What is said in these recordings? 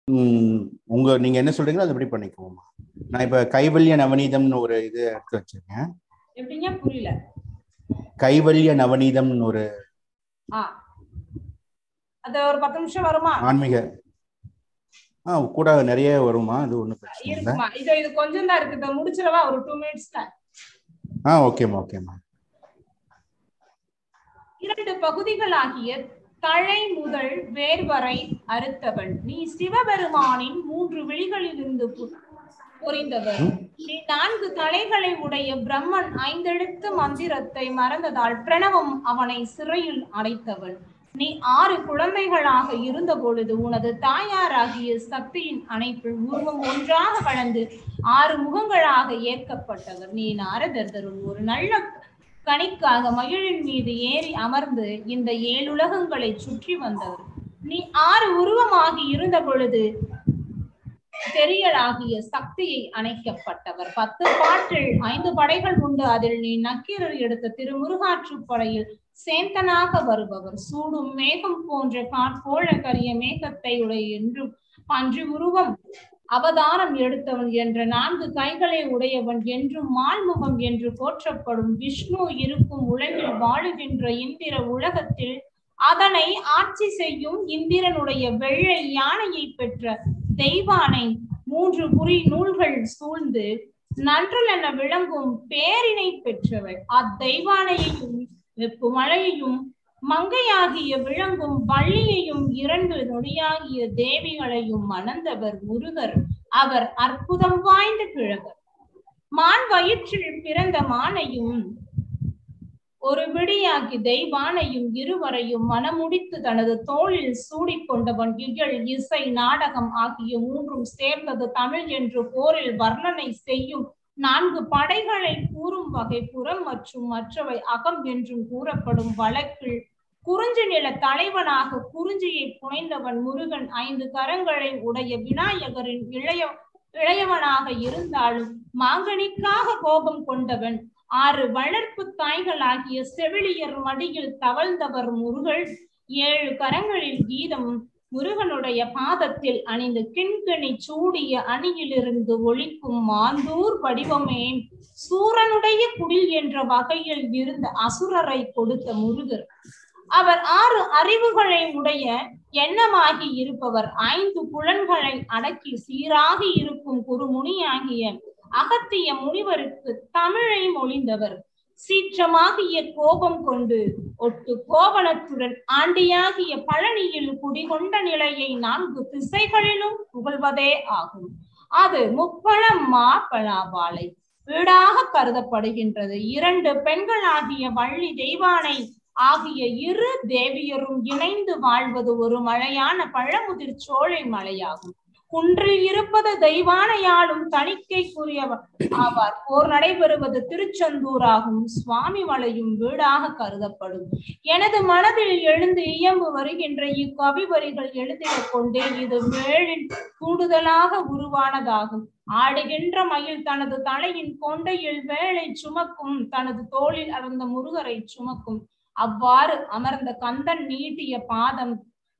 ம், உங்க நீங்க என்ன சொல்றீங்களோ அது எப்படி பண்ணிக்குவோமா நான் இப்ப கைவல்ய நவநீதம்னு ஒரு இது எடுத்து வச்சிருக்கேன் எப்படிங்க புரியல கைவல்ய நவநீதம்னு ஒரு ஆ அது ஒரு பத்து நிமிஷம் வருமா ஆன்மீக ஆ கூட நிறைய வருமா அது ஒன்றும் பிரச்சனை இல்லை இருக்குமா இது இது கொஞ்சம் தான் இருக்கு இதை முடிச்சிடவா ஒரு டூ மினிட்ஸ்ல ஆ ஓகேம்மா ஓகேம்மா இரண்டு பகுதிகளாகிய தழை முதல் வேர் வரை அறுத்தவன் நீ சிவபெருமானின் மூன்று விழிகளிலிருந்து பு- புரிந்தவர் நீ நான்கு தலைகளை உடைய பிரம்மன் ஐந்தெழுத்து மந்திரத்தை மறந்ததால் பிரணவம் அவனை சிறையில் அடைத்தவன் நீ ஆறு குழந்தைகளாக இருந்த பொழுது உனது தாயாராகிய சக்தியின் அணைப்பில் உருவம் ஒன்றாக வளர்ந்து ஆறு முகங்களாக ஏற்கப்பட்டவர் நீ நாரதர் தரும் ஒரு நல்ல கணிக்காக மகிழின் மீது ஏறி அமர்ந்து இந்த ஏழுலகங்களை சுற்றி வந்தவர் நீ ஆறு உருவமாகி இருந்த பொழுது தெரியலாகிய சக்தியை அணைக்கப்பட்டவர் பத்து பாட்டில் ஐந்து படைகள் உண்டு அதில் நீ நக்கீரர் எடுத்த திருமுருகாற்றுப் படையில் சேந்தனாக வருபவர் சூடும் மேகம் போன்ற காற்போல கரிய மேகத்தை உடைய என்றும் பன்றி உருவம் அவதாரம் எடுத்தவன் என்ற நான்கு கைகளை உடையவன் என்றும் மால்முகம் என்று போற்றப்படும் விஷ்ணு இருக்கும் உலகில் வாழுகின்ற இந்திர உலகத்தில் அதனை ஆட்சி செய்யும் இந்திரனுடைய வெள்ளை யானையை பெற்ற தெய்வானை மூன்று குறி நூல்கள் சூழ்ந்து நன்றல் என விளங்கும் பேரினை பெற்றவள் அத்தெய்வானையையும் வெப்பு மழையையும் மங்கையாகிய விளங்கும் வள்ளியையும் இரண்டு நொடியாகிய தேவிகளையும் மணந்தவர் முருகர் அவர் அற்புதம் வாய்ந்த கிழவர் மான் வயிற்றில் பிறந்த மானையும் ஒரு விடியாகி தெய்வானையும் இருவரையும் மனமுடித்து தனது தோளில் சூடிக்கொண்டவன் இகழ் இசை நாடகம் ஆகிய மூன்றும் சேர்ந்தது தமிழ் என்று போரில் வர்ணனை செய்யும் நான்கு படைகளை கூறும் வகை புறம் மற்றும் மற்றவை அகம் என்றும் கூறப்படும் வழக்கில் குறிஞ்சி நில தலைவனாக குறிஞ்சியை புனைந்தவன் முருகன் ஐந்து கரங்களை உடைய விநாயகரின் இளைய இளையவனாக இருந்தாலும் மாங்கனிக்காக கோபம் கொண்டவன் ஆறு வளர்ப்பு தாய்களாகிய செவிலியர் மடியில் தவழ்ந்தவர் முருகன் ஏழு கரங்களில் கீதம் முருகனுடைய பாதத்தில் அணிந்து கிண்கணி சூடிய அணியிலிருந்து ஒளிக்கும் மாந்தூர் வடிவமே சூரனுடைய குடில் என்ற வகையில் இருந்த அசுரரை கொடுத்த முருகர் அவர் ஆறு அறிவுகளை உடைய எண்ணமாகி இருப்பவர் ஐந்து புலன்களை அடக்கி சீராக இருக்கும் குருமுனியாகிய அகத்திய முனிவருக்கு தமிழை மொழிந்தவர் சீற்றமாகிய கோபம் கொண்டு ஒட்டு கோவணத்துடன் ஆண்டியாகிய பழனியில் குடிகொண்ட நிலையை நான்கு திசைகளிலும் புகழ்வதே ஆகும் அது முப்பழம் மா பலாபாலை வீடாக கருதப்படுகின்றது இரண்டு பெண்களாகிய வள்ளி தெய்வானை ஆகிய இரு தேவியரும் இணைந்து வாழ்வது ஒரு மழையான பழமுதிர் சோலை மலையாகும் குன்றில் இருப்பது தெய்வானையாலும் தணிக்கைக்குரியவர் ஆவார் போர் நடைபெறுவது திருச்செந்தூர் ஆகும் சுவாமி மலையும் வீடாக கருதப்படும் எனது மனதில் எழுந்து இயம்பு வருகின்ற இக்கவி வரிகள் எழுதிடக் கொண்டே இது வேளில் கூடுதலாக உருவானதாகும் ஆடுகின்ற மயில் தனது தலையின் கொண்டையில் வேலை சுமக்கும் தனது தோளில் அடர்ந்த முருகரை சுமக்கும் அவ்வாறு அமர்ந்த கந்தன் நீட்டிய பாதம்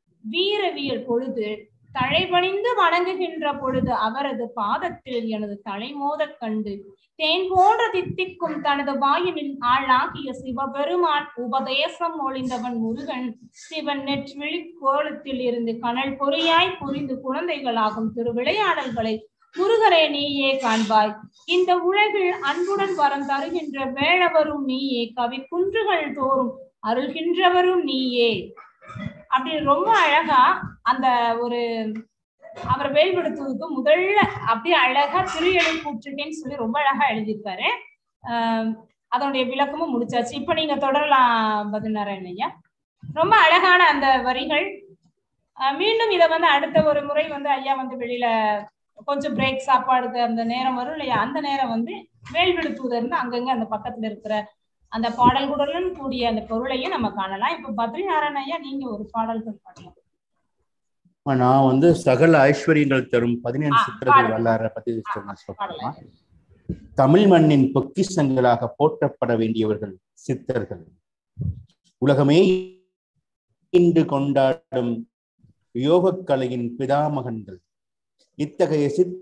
வீரவியல் பொழுது தழைபணிந்து வணங்குகின்ற பொழுது அவரது பாதத்தில் எனது தலைமோதக் கண்டு தேன் போன்ற தித்திக்கும் தனது வாயினில் ஆளாகிய சிவபெருமான் உபதேசம் ஒளிந்தவன் முருகன் சிவன் நெற்றிவிழி கோலத்தில் இருந்து கனல் பொறியாய் புரிந்து குழந்தைகளாகும் திருவிளையாடல்களை முருகரே நீயே காண்பாய் இந்த உலகில் அன்புடன் வரம் தருகின்ற வேளவரும் நீயே கவி குன்றுகள் தோறும் அருள்கின்றவரும் நீயே அப்படி ரொம்ப அழகா அந்த ஒரு அவர் வேல்படுத்துவதுக்கு முதல்ல அப்படியே அழகா திரு கூற்றுட்டேன்னு சொல்லி ரொம்ப அழகா எழுதியிருக்காரு ஆஹ் அதனுடைய விளக்கமும் முடிச்சாச்சு இப்ப நீங்க தொடரலாம் பதினாராயண ஐயா ரொம்ப அழகான அந்த வரிகள் ஆஹ் மீண்டும் இதை வந்து அடுத்த ஒரு முறை வந்து ஐயா வந்து வெளியில கொஞ்சம் பிரேக் சாப்பாடுக்கு அந்த நேரம் வரும் இல்லையா அந்த நேரம் வந்து வேல்விழுத்துவதா இருந்து அங்கங்க அந்த பக்கத்துல இருக்கிற அந்த பாடல்களுடன் கூடிய அந்த பொருளையும் நம்ம காணலாம் இப்ப பத்ரி நாராயண ஐயா நீங்க ஒரு பாடல்கள் பாடலாம் நான் வந்து சகல ஐஸ்வர்யங்கள் தரும் பதினேழு ஆ, சித்திரங்கள் பாடுங்க. வரலாற பத்தி ஆ, சொன்ன சொல்லலாம் பாடலாம் தமிழ் மண்ணின் பொக்கிஷங்களாக போற்றப்பட வேண்டியவர்கள் சித்தர்கள் உலகமே இன்று கொண்டாடும் யோகக் கலையின் பிதாமகன்கள் இத்தகைய சித்த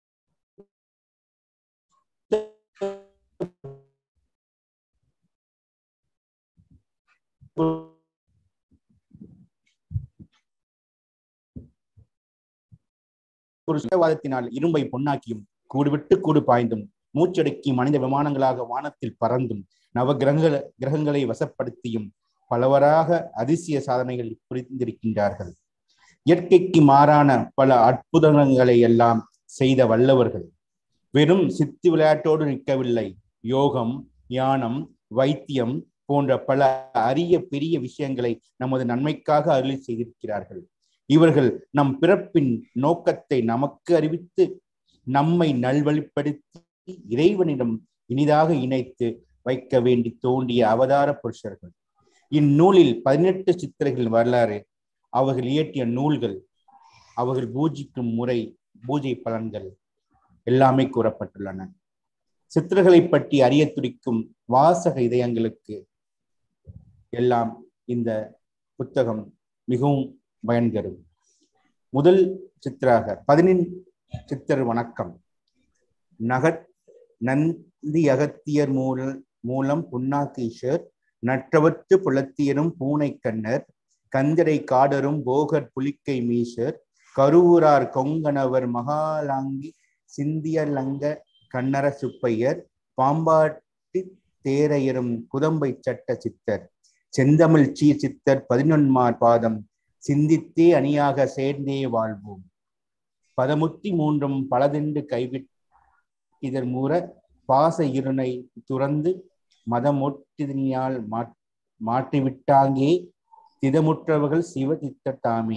ஒரு சுயவாதத்தினால் இரும்பை பொன்னாக்கியும் கூடுவிட்டு கூடு பாய்ந்தும் மூச்சடக்கி மனித விமானங்களாக வானத்தில் பறந்தும் நவ கிரகங்கள கிரகங்களை வசப்படுத்தியும் பலவராக அதிசய சாதனைகள் புரிந்திருக்கின்றார்கள் இயற்கைக்கு மாறான பல அற்புதங்களை எல்லாம் செய்த வல்லவர்கள் வெறும் சித்து விளையாட்டோடு நிற்கவில்லை யோகம் ஞானம் வைத்தியம் போன்ற பல அரிய பெரிய விஷயங்களை நமது நன்மைக்காக அருளி செய்திருக்கிறார்கள் இவர்கள் நம் பிறப்பின் நோக்கத்தை நமக்கு அறிவித்து நம்மை நல்வழிப்படுத்தி இறைவனிடம் இனிதாக இணைத்து வைக்க வேண்டி தோண்டிய அவதார புருஷர்கள் இந்நூலில் பதினெட்டு சித்திரைகள் வரலாறு அவர்கள் இயற்றிய நூல்கள் அவர்கள் பூஜிக்கும் முறை பூஜை பலன்கள் எல்லாமே கூறப்பட்டுள்ளன சித்திரங்களை பற்றி அறிய துடிக்கும் வாசக இதயங்களுக்கு எல்லாம் இந்த புத்தகம் மிகவும் பயன் தரும் முதல் சித்தராக பதினின் சித்தர் வணக்கம் நகத் நந்தி அகத்தியர் மூல மூலம் புன்னாக்கீஷர் நற்றவத்து புலத்தியரும் பூனை கண்ணர் கந்தரை காடரும் போகர் புலிக்கை மீசர் கருவூரார் கொங்கணவர் மகாலாங்கி சிந்தியலங்க கண்ணர சுப்பையர் பாம்பாட்டி தேரையரும் குதம்பை சட்ட சித்தர் செந்தமிழ் சீ சித்தர் பதினொன்மார் பாதம் சிந்தித்தே அணியாக சேர்ந்தே வாழ்வோம் பதமுத்தி மூன்றும் பலதிண்டு கைவிட் இதர் மூற பாச இருனை துறந்து மதமொட்டினால் மாற்றிவிட்டாங்கே திதமுற்றவர்கள் சிவ சித்தட்டாமே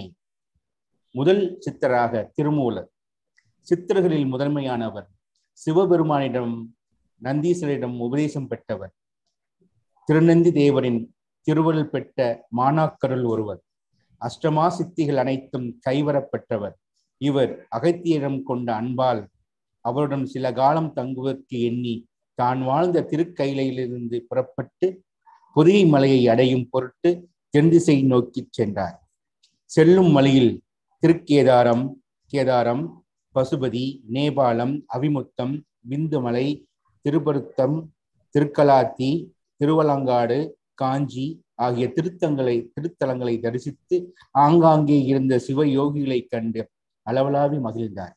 முதல் சித்தராக திருமூலர் சித்தர்களில் முதன்மையானவர் சிவபெருமானிடம் நந்தீஸ்வரிடம் உபதேசம் பெற்றவர் திருநந்தி தேவரின் திருவருள் பெற்ற மாணாக்கருள் ஒருவர் அஷ்டமா சித்திகள் அனைத்தும் கைவரப்பெற்றவர் இவர் அகத்தியரிடம் கொண்ட அன்பால் அவருடன் சில காலம் தங்குவதற்கு எண்ணி தான் வாழ்ந்த திருக்கையிலிருந்து புறப்பட்டு பொதிகை மலையை அடையும் பொருட்டு தென்திசை நோக்கி சென்றார் செல்லும் வழியில் திருக்கேதாரம் கேதாரம் பசுபதி நேபாளம் அவிமுத்தம் விந்துமலை திருப்பருத்தம் திருக்கலாத்தி திருவலங்காடு காஞ்சி ஆகிய திருத்தங்களை திருத்தலங்களை தரிசித்து ஆங்காங்கே இருந்த சிவ யோகிகளை கண்டு அளவலாவி மகிழ்ந்தார்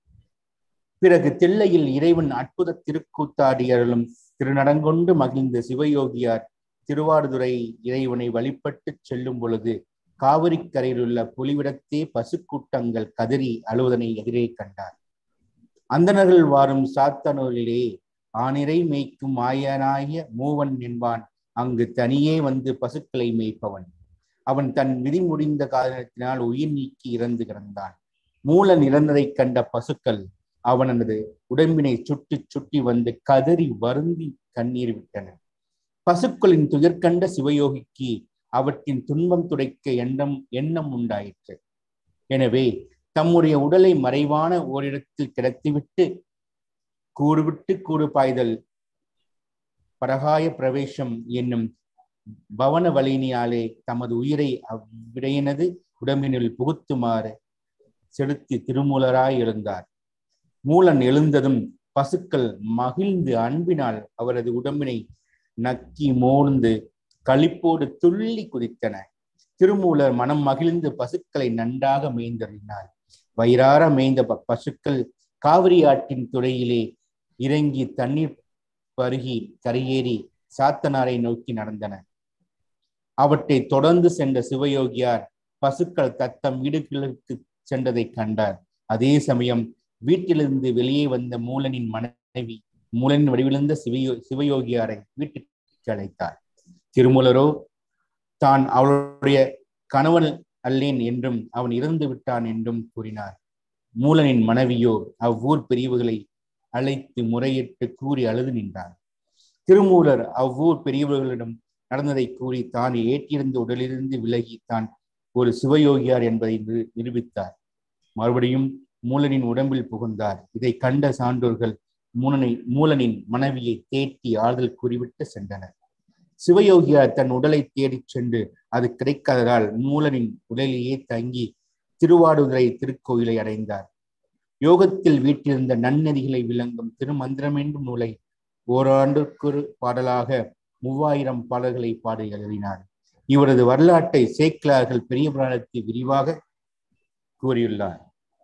பிறகு தில்லையில் இறைவன் அற்புத திருக்கூத்தாடியர்களும் திருநடங்கொண்டு மகிழ்ந்த சிவயோகியார் திருவாடுதுறை இறைவனை வழிபட்டு செல்லும் பொழுது காவிரி கரையில் உள்ள புலிவிடத்தே பசுக்கூட்டங்கள் கதறி அழுவதனை எதிரே கண்டார் அந்தணர்கள் வாரும் சாத்தனூரிலே ஆனிரை மேய்க்கும் ஆயனாய மூவன் என்பான் அங்கு தனியே வந்து பசுக்களை மேய்ப்பவன் அவன் தன் விதி முடிந்த காரணத்தினால் உயிர் நீக்கி இறந்து கிடந்தான் மூலன் இறந்ததைக் கண்ட பசுக்கள் அவனது உடம்பினை சுட்டி சுட்டி வந்து கதறி வருந்தி கண்ணீர் விட்டன பசுக்களின் துயர் கண்ட சிவயோகிக்கு அவற்றின் துன்பம் துடைக்க எண்ணம் எண்ணம் உண்டாயிற்று எனவே தம்முடைய உடலை மறைவான ஓரிடத்தில் கிடத்திவிட்டு கூடு விட்டு கூடு பாய்தல் பரகாய பிரவேசம் என்னும் பவன வலினியாலே தமது உயிரை அவ்விடையினது உடம்பினுள் புகுத்துமாறு செலுத்தி திருமூலராய் எழுந்தார் மூலன் எழுந்ததும் பசுக்கள் மகிழ்ந்து அன்பினால் அவரது உடம்பினை நக்கி மோர்ந்து களிப்போடு துள்ளி குதித்தன திருமூலர் மனம் மகிழ்ந்து பசுக்களை நன்றாக மேய்ந்தறினார் வயிறார மேய்ந்த பசுக்கள் காவிரி ஆற்றின் துறையிலே இறங்கி தண்ணீர் பருகி கரையேறி சாத்தனாரை நோக்கி நடந்தன அவற்றை தொடர்ந்து சென்ற சிவயோகியார் பசுக்கள் தத்தம் வீடுகளுக்கு சென்றதை கண்டார் அதே சமயம் வீட்டிலிருந்து வெளியே வந்த மூலனின் மனைவி மூலனின் வடிவிலிருந்த சிவயோ சிவயோகியாரை வீட்டுக்கு அழைத்தார் திருமூலரோ தான் அவளுடைய கணவன் அல்லேன் என்றும் அவன் இறந்து விட்டான் என்றும் கூறினார் மூலனின் மனைவியோ அவ்வூர் பிரிவுகளை அழைத்து முறையிட்டு கூறி அழுது நின்றார் திருமூலர் அவ்வூர் பெரியவர்களிடம் நடந்ததை கூறி தான் ஏற்றிருந்த உடலிலிருந்து விலகி தான் ஒரு சிவயோகியார் என்பதை நிரூபித்தார் மறுபடியும் மூலனின் உடம்பில் புகுந்தார் இதை கண்ட சான்றோர்கள் மூலனை மூலனின் மனைவியை தேட்டி ஆறுதல் கூறிவிட்டு சென்றனர் சிவயோகியார் தன் உடலை தேடிச் சென்று அது கிடைக்காததால் மூலனின் உடலிலேயே தங்கி திருவாடுதுறை திருக்கோயிலை அடைந்தார் யோகத்தில் வீட்டிலிருந்த நன்னதிகளை விளங்கும் திருமந்திரம் என்னும் நூலை ஓராண்டுக்கு பாடலாக மூவாயிரம் பாடல்களை பாடி எழுதினார் இவரது வரலாற்றை சேக்கிலார்கள் பெரிய புராணத்தில் விரிவாக கூறியுள்ளார்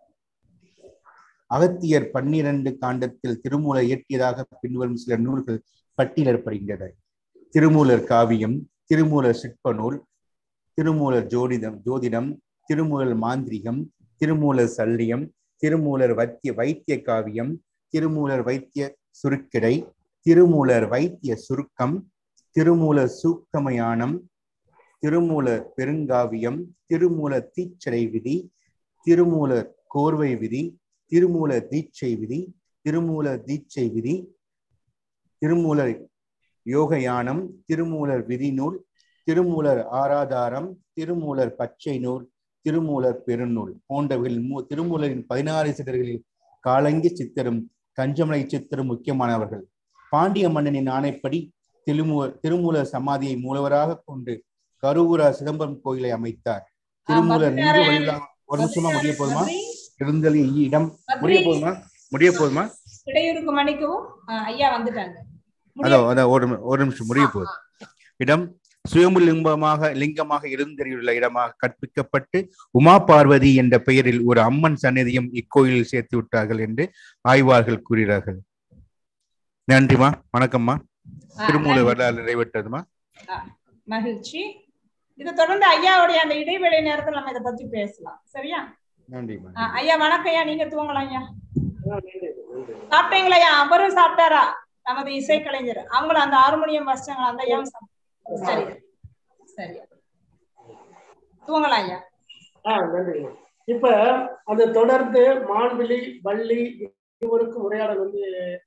அகத்தியர் பன்னிரண்டு காண்டத்தில் திருமூலர் இயற்றியதாக பின்வரும் சில நூல்கள் பட்டியலிடப்படுகின்றன திருமூலர் காவியம் திருமூலர் சிற்ப நூல் திருமூலர் ஜோதிடம் ஜோதிடம் திருமூலர் மாந்திரிகம் திருமூலர் சல்லியம் திருமூலர் வைத்திய வைத்திய காவியம் திருமூலர் வைத்திய சுருக்கிடை திருமூலர் வைத்திய சுருக்கம் திருமூலர் சூக்கமயானம் திருமூலர் பெருங்காவியம் திருமூலர் தீச்சடை விதி திருமூலர் கோர்வை விதி திருமூலர் தீட்சை விதி திருமூலர் தீட்சை விதி திருமூலர் யோகயானம் திருமூலர் விதி நூல் திருமூலர் ஆராதாரம் திருமூலர் பச்சை நூல் திருமூலர் பெருநூல் போன்றவர்களில் மூ திருமூலரின் பதினாறு சித்தர்களில் காலங்கி சித்தரும் கஞ்சமலை சித்தரும் முக்கியமானவர்கள் பாண்டிய மன்னனின் ஆணைப்படி திருமூ திருமூலர் சமாதியை மூலவராக கொண்டு கருவூரா சிதம்பரம் கோயிலை அமைத்தார் திருமூலர் நின்று வழியிலா ஒரு நிமிஷமா முடிய போதுமா இருந்தல் இடம் முடிய போதுமா முடிய போதுமா இடையூறுக்கு மன்னிக்கவும் ஆஹ் ஐயா வந்துட்டாங்க அதோ அதோ ஒரு நிமி- ஒரு நிமிஷம் முடிய போகுது இடம் சுயம்புலிங்கமாக லிங்கமாக எழுந்தறியுள்ள இடமாக கற்பிக்கப்பட்டு உமா பார்வதி என்ற பெயரில் ஒரு அம்மன் சன்னதியும் இக்கோயிலில் சேர்த்து விட்டார்கள் என்று ஆய்வாளர்கள் கூறுகிறார்கள் நன்றிமா வணக்கம்மா ஆஹ் திருமூல வரலாறு நிறைவேற்றதுமா மகிழ்ச்சி இதை தொடர்ந்து ஐயாவுடைய அந்த இடைவேளை நேரத்துல நம்ம இதை பத்தி பேசலாம் சரியா நன்றிமா ஆஹ் ஐயா வணக்கம் ஐயா நீங்க தூங்கலாம் ஐயா சாப்பிட்டீங்களா ஐயா அவரும் சாப்பிட்டாரா நமது இசைக்கலைஞர் அவங்களும் அந்த ஹார்மோனியம் வச்சாங்களா அந்த ஐயாவும் சாப்பிட்டாங்க. சரி சரி தூங்கலாம் ஐயா ஆ நன்றி இப்ப அதை தொடர்ந்து மான்விழி வள்ளி இருவருக்கும் உரையாடல் வந்து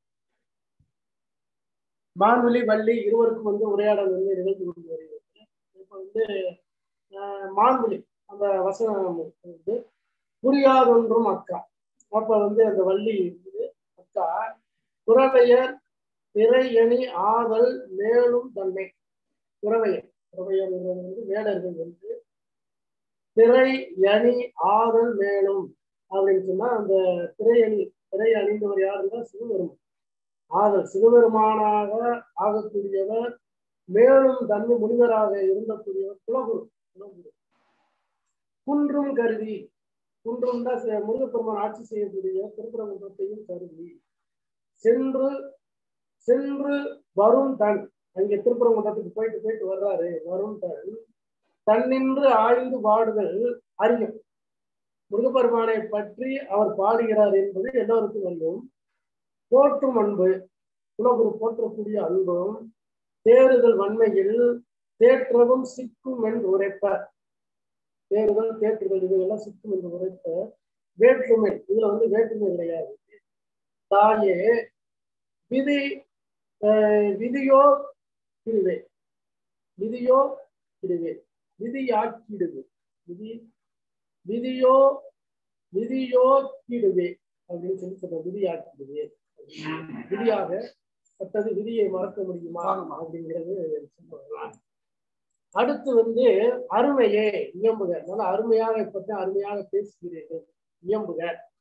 மான்விழி வள்ளி இருவருக்கும் வந்து உரையாடல் வந்து நிகழ்ந்து கொண்டு வருகிறது இப்ப வந்து ஆஹ், மான்விழி அந்த வசனம் வந்து புரியாதொன்றும் அக்கா அப்ப வந்து அந்த வள்ளி வந்து அக்கா துறவையர் பிறையணி ஆதல் மேலும் தன்மை துறவையர் துறவையர் வந்து வேடர்கள் வந்து திரை அணி ஆதல் மேலும் அப்படின்னு சொன்னா அந்த திரை அணி திரை அணிந்தவர் யாருன்னா சிவபெருமான் ஆதல் சிவபெருமானாக ஆகக்கூடியவர் மேலும் தன்மை முனிவராக இருந்தக்கூடியவர் குலகுரு குலகுரு குன்றும் கருதி குன்றும் தான் சி- முருகப்பெருமான் ஆட்சி செய்யக்கூடிய திருப்பரங்குன்றத்தையும் கருதி சென்று சென்று வரும் தன் அங்கே திருப்பரங்குன்றத்துக்கு போயிட்டு போயிட்டு வர்றாரு வரும் தன் தன்னின்று ஆழ்ந்து பாடுதல் அறியும் முருகப்பெருமானை பற்றி அவர் பாடுகிறார் என்பது எல்லோருக்கும் அறியும் போற்றும் அன்பு குலகுரு போற்றக்கூடிய அன்பும் தேறுதல் வன்மையில் தேற்றவும் சிக்கும் என்று உரைப்ப தேறுதல் தேற்றுதல் இதுவெல்லாம் சிக்கும் என்று உரைப்ப வேற்றுமை இதுல வந்து வேற்றுமை கிடையாது தாயே விதி அஹ், விதியோ பிரிவே விதியோ பிரிவே விதியாக்கிடுது விதி விதியோ விதியோ கீடுவே அப்படின்னு சொல்லி சொல்ற விதியாக்கிடுவே விதியாக மற்றது விதியை மறக்க முடியுமா அப்படிங்கிறது சொல்றாங்க. அடுத்து வந்து அருமையே இயம்புக நல்லா அருமையாக இப்பதான் அருமையாக பேசுகிறீர்கள் இயம்புக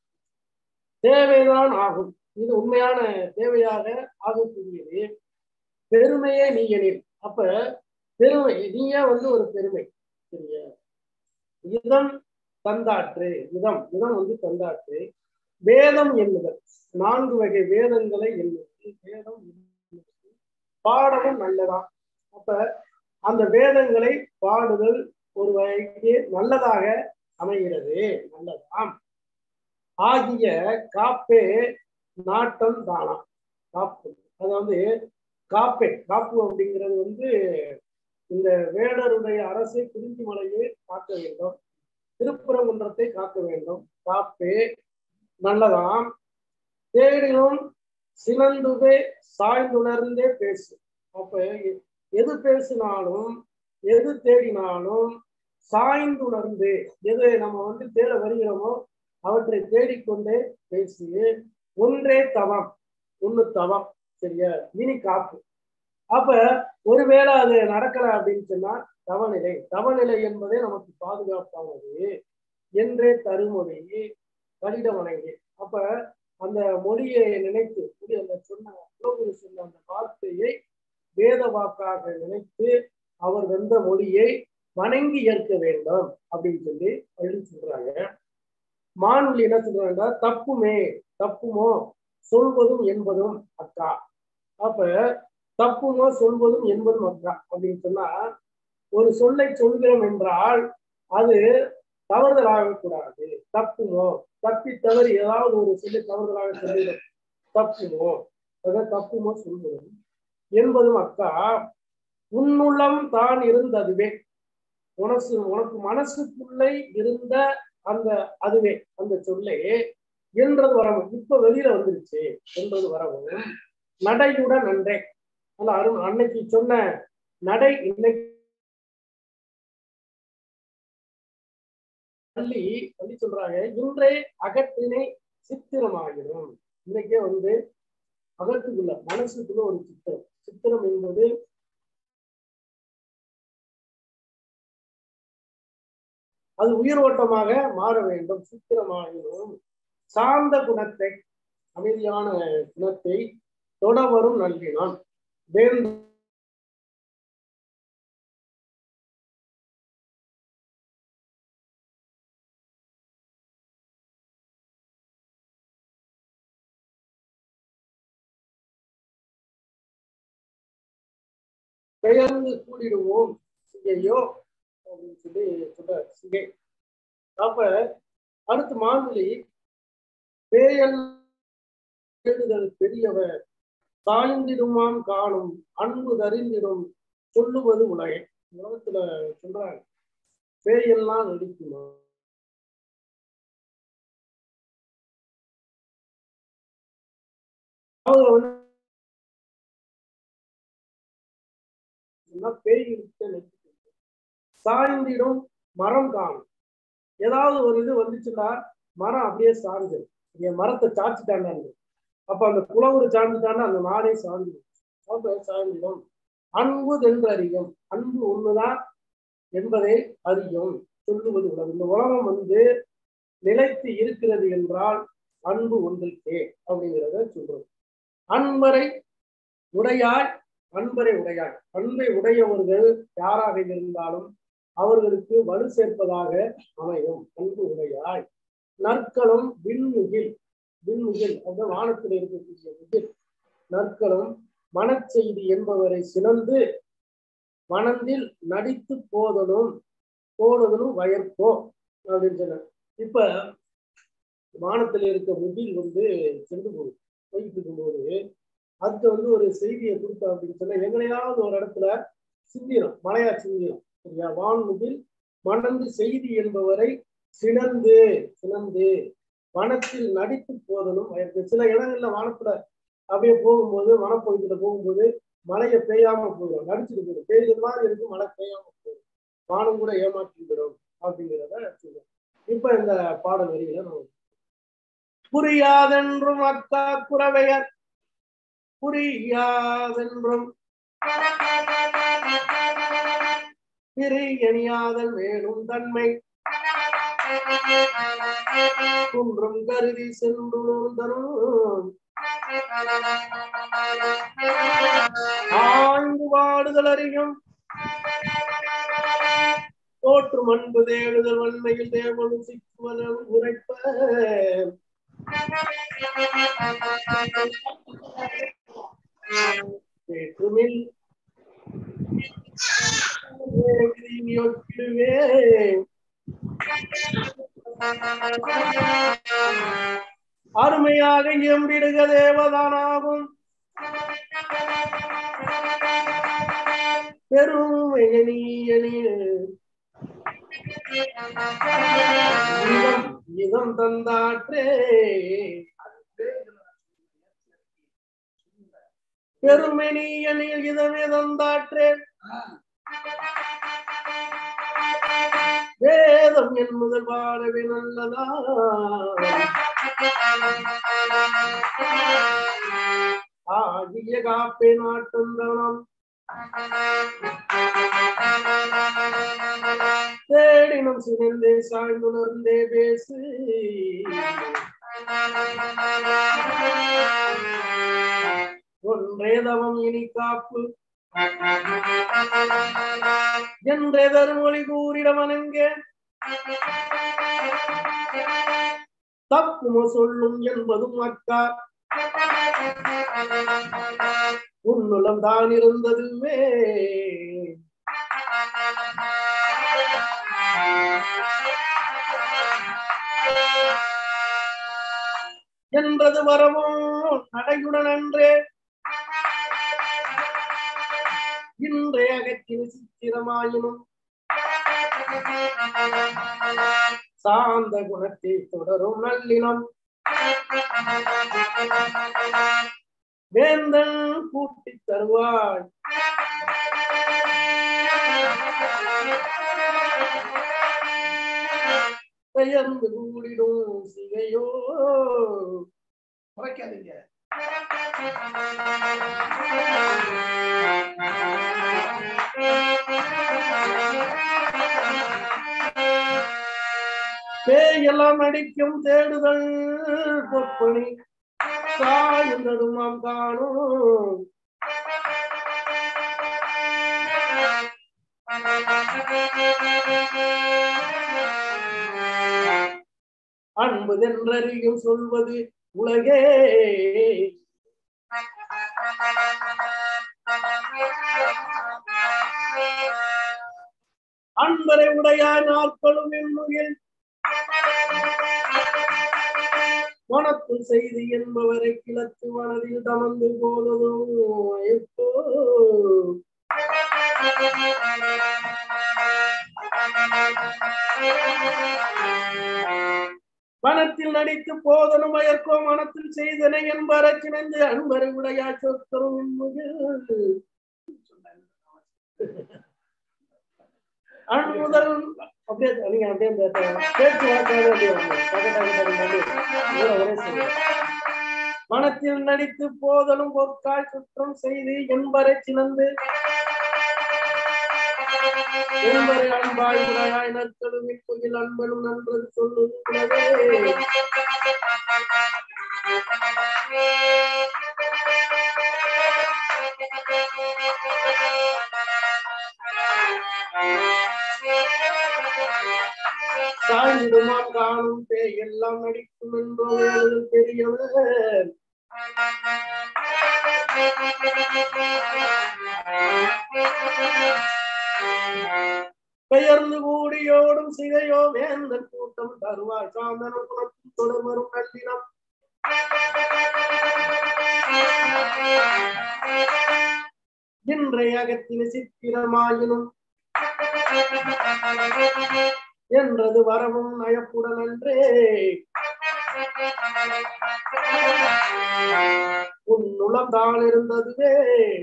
தேவைதான் ஆகும் இது உண்மையான தேவையாக ஆகக்கூடியது பெருமையே நீ எனில் அப்ப பெருமை நீயே வந்து ஒரு பெருமை சரியா இதம் தந்தாற்று இதம் இதம் வந்து தந்தாற்று வேதம் எண்ணுதல் நான்கு வகை வேதங்களை எண்ணுவது வேதம் எண்ணுவது பாடவும் நல்லதான் அப்ப அந்த வேதங்களை பாடுதல் ஒரு வகைக்கு நல்லதாக அமைகிறது நல்லதாம் ஆகிய காப்பே நாட்டம் தானம் காப்பு அதாவது காப்பே காப்பு அப்படிங்கிறது வந்து இந்த வேடருடைய அரசை குறிஞ்சி மலையை காக்க வேண்டும் திருப்பரங்குன்றத்தை காக்க வேண்டும் காப்பே நல்லதாம் தேடினும் சினந்துவே சாய்ந்துணர்ந்தே பேசு அப்ப எ- எது பேசினாலும் எது தேடினாலும் சாய்ந்துணர்ந்து எது நம்ம வந்து தேட வருகிறோமோ அவற்றை தேடிக்கொண்டே பேசி ஒன்றே தவம் ஒண்ணு தவம் சரியா இனி காப்பு அப்ப ஒருவேளை அது நடக்கல அப்படின்னு சொன்னா தவநிலை தவநிலை என்பதே நமக்கு பாதுகாப்பானது என்றே தருமொழி கடித வணங்கி அப்ப அந்த மொழியை நினைத்து மொழி அந்த சொன்ன குலகுரு சொன்ன அந்த வார்த்தையை வேத வாக்காக நினைத்து அவர் வந்த மொழியை வணங்கி ஏற்க வேண்டும் அப்படின்னு சொல்லி எழுதி சொல்றாங்க மான்மொழி என்ன சொல்றாங்க தப்புமே தப்புமோ சொல்வதும் என்பதும் அக்கா அப்ப தப்புமோ சொல்வதும் என்பதும் அக்கா அப்படின்னு சொன்னா ஒரு சொல்லை சொல்கிறோம் என்றால் அது தவறுதலாக கூடாது தப்புமோ தப்பி தவறி ஏதாவது ஒரு சொல்லி தவறுதலாக சொல்லிடும் தப்புமோ அதாவது தப்புமோ சொல்வதும் என்பதும் அக்கா உன்னுள்ளம் தான் இருந்ததுவே உனசு உனக்கு மனசுக்குள்ளே இருந்த அந்த அதுவே அந்த சொல்லே என்றது வரவும் இப்ப வெளியில வந்துருச்சு என்றது வரவும் நடையுடன் நன்றே அல்ல அருண் அன்னைக்கு சொன்ன நடை இன்னைக்கு பள்ளி பள்ளி சொல்றாங்க இன்றே அகற்றினை சித்திரமாகிடும் இன்னைக்கே வந்து அகத்துக்குள்ள மனசுக்குள்ள ஒரு சித்திரம் சித்திரம் என்பது அது உயிரோட்டமாக மாற வேண்டும் சித்திரமாகிடும் சார்ந்த குணத்தை அமைதியான குணத்தை தொடவரும் நல்கினான் வேந்த பெயர்ந்து கூடிடுவோம் சிகையோ அப்படின்னு சொல்லி சொல்ற சிகை அப்ப அடுத்து மான்மொழி பேயல் தேடுதல் பெரியவர் தாய்ந்திடுமாம் காணும் அன்பு தறிந்திடும் சொல்லுவது உலகை உலகத்துல சொல்றாங்க பேயெல்லாம் நடிக்குமா அவங்க வந்து சொன்னா பேய் இருக்க நடிச்சு சாய்ந்திடும் மரம் காணும் ஏதாவது ஒரு இது வந்துச்சுன்னா மரம் அப்படியே சாஞ்சு என் மரத்தை சாச்சிட்டாண்டான்னு அப்ப அந்த குளவுரு சாஞ்சிட்டான்னா அந்த நாடே சாஞ்சிடும் அப்ப சாய்ந்திடும் அன்பு தென்று அறியும் அன்பு ஒண்ணுதான் என்பதை அறியும் சொல்லுவது உலகம் இந்த உலகம் வந்து நிலைத்து இருக்கிறது என்றால் அன்பு ஒன்றிற்கே அப்படிங்கிறத சொல்றோம் அன்பரை உடையாய் அன்பரை உடையாய் அன்பை உடையவர்கள் யாராக இருந்தாலும் அவர்களுக்கு வலு சேர்ப்பதாக அமையும் அன்பு உடையாய் நற்களும் விண்முகில் விண்முகில் அந்த வானத்தில் இருக்கக்கூடிய முகில் நற்களும் மனச்செய்தி என்பவரை சினந்து மனதில் நடித்து போதலும் போடுதலும் வயற்போ அப்படின்னு சொன்னார் இப்ப வானத்துல இருக்க முகில் வந்து சென்று போகுது போயிட்டு இருக்கும்போது அதுக்கு வந்து ஒரு செய்தியை கொடுத்தோம் அப்படின்னு சொன்னா எங்கனையாவது ஒரு இடத்துல சிந்திரும் மலையா சிந்திரும் சரியா வான்முகில் மணந்து செய்தி என்பவரை சினந்து சினந்து வனத்தில் நடித்து போதலும் வயற்கு சில இடங்கள்ல வானத்துல அப்படியே போகும்போது வனப்பகுதியில போகும்போது மழையை பெய்யாம போயிடும் நடிச்சுட்டு போயிடும் பெய்யுற மாதிரி இருக்கும் மழை பெய்யாம போயிடும் வானம் கூட ஏமாற்றிவிடும் அப்படிங்கிறத சொல்லுவோம் இப்ப இந்த பாடல் வரிகளை நம்ம புரியாதென்றும் அக்கா குறவையர் புரியாதென்றும் பிரியணியாதல் மேலும் தன்மை குன்றும் கருதி சென்றுணர்ந்தரும் ஆய்ந்து வாடுதல் அறியும் தோற்று அன்பு தேடுதல் வன்மையில் தேவனும் சிக்குவனும் உரைப்ப வேற்றுமில் அருமையாக எம்பிடுக தேவதானாகும் பெருமையணி இதம் தந்தாற்றே பெருமெனியனில் இதமே தந்தாற்றே வேதம் என் முதல் பாடவே நல்லதா ஆகிய காப்பே நாட்டந்தனம் தேடினம் சிறந்தே சாய்ந்துணர்ந்தே பேசு ஒன்றே தவம் இனி காப்பு என்றே தருமொழி கூறிடவனெங்கே தப்புமோ சொல்லும் என்பதும் அக்கா உன்னுளம் தான் இருந்ததுமே என்றது வரவும் நடையுடன் அன்றே இன்றே அகற்றின சித்திரமாயினும் சாந்த குணத்தை தொடரும் நல்லினம் வேந்தன் கூட்டித் தருவாய் பெயர்ந்து கூடிடும் சிகையோ மறைக்காதீங்க பேயெல்லாம் அடிக்கும் தேடுதல் பொப்பணி சாயும் நடுமாம் காணும் அன்புதென்றறியும் சொல்வது உலகே அன்பரை உடையார் நாட்களும் என்னுகில் மனத்து செய்தி என்பவரை கிளத்து மனதில் தமந்து போனதும் எப்போ மனத்தில் நடித்து போதனும் அயற்கோ மனத்தில் செய்தனை என்பர கிணந்து அன்பரை உடையா சொத்தரும் அன்புதல் அப்படியே நீங்க அப்படியே இந்த பேச்சு வார்த்தையாவே அப்படியே வாங்க. டக்கு டக்கு டக்கு டக்கு. ஒரே ஒரே செய்யுங்க. மனத்தில் நடித்து போதலும் பொற்காய் குற்றம் செய்து என்பரை சினந்து என்பரை அன்பாய் உடையாய் நற்களும் இப்புகில் அன்பனும் நன்றது சொல்லுகிறதே சாய்ந்திடுமா காணும் பேய் எல்லாம் நடிக்கும் என்றோ வேறு பெரியவர் பெயர்ந்து கூடியோடும் சிகையோ வேந்தன் கூட்டம் தருவாய் சாந்தன குணத்தில் தொடர்வரும் கல்லினம் இன்றைய அகத்தின சித்திரமாயினும் என்றது வரவும் நயப்புடன் அன்றே உன் உளம்தான் இருந்ததுவே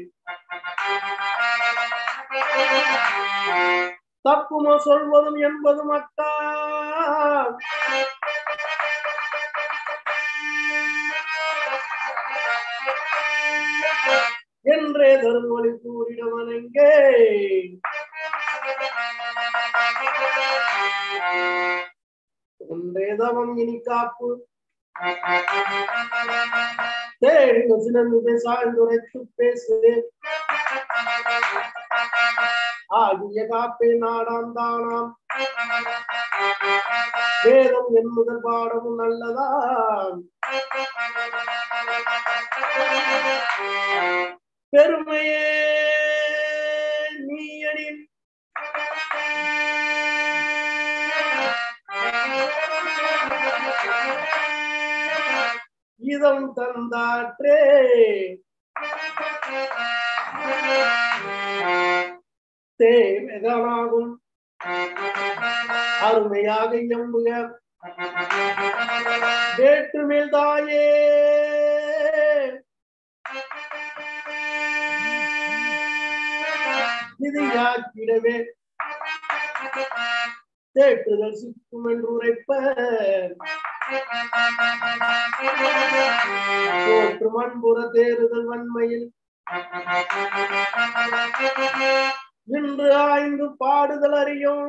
தப்புமோ சொல்வதும் என்பதும் அக்கா என்றே தருமொழி கூறிடவன் எங்கே ஒன்றே தவம் இனி காப்பு தேடி சினந்து சாய்ந்துரைத்து பேசு ஆகிய காப்பே நாடாம் தானாம் வேதம் என் முதல் பாடமும் நல்லதான் பெருமையே நீயனின் இதம் தந்தாற்றே தேவைதானாகும் அருமையாக எம்புக வேற்றுமேல் தாயே விதியாக்கிடவே தேற்றுதல் சிக்கும் என்று உரைப்ப போற்று மண்புற தேறுதல் வன்மையில் இன்று ஆய்ந்து பாடுதல் அறியும்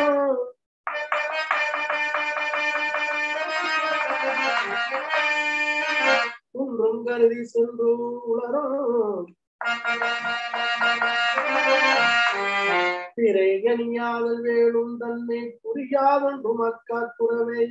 குன்றும் கருதி சென்று உளரும் பிறை கனியாதல் வேணும் தன்னை புரியாதொன்று மக்கா துறவைய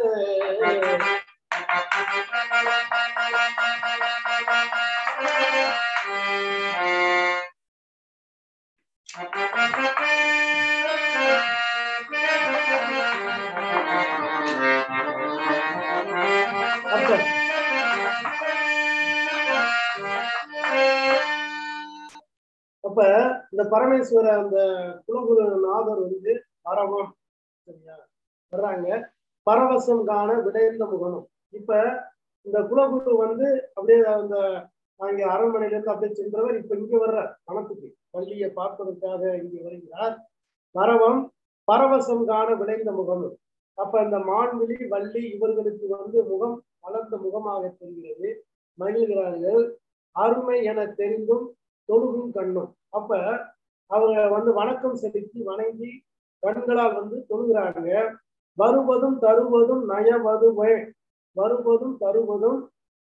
அப்ப அப்ப இந்த பரமேஸ்வர அந்த குலகுரு நாதர் வந்து பரவம் சரியா வர்றாங்க பரவசம் காண விடைந்த முகனும் இப்ப இந்த குலகுரு வந்து அப்படியே அந்த அங்க அரண்மனையில இருந்து அப்படியே சென்றவர் இப்ப இங்க வர்ற பணத்துக்கு பள்ளியை பார்ப்பதற்காக இங்க வருகிறார் பரவம் பரவசம் காண விளைந்த முகம் அப்ப இந்த மான்விழி வள்ளி இவர்களுக்கு வந்து முகம் வளர்ந்த முகமாக தெரிகிறது மகிழ்கிறார்கள் அருமை என தெரிந்தும் தொழுகும் கண்ணும் அப்ப அவங்க வந்து வணக்கம் செலுத்தி வணங்கி கண்களால் வந்து தொழுகிறாங்க வருவதும் தருவதும் நயவதுவே வருவதும் தருவதும்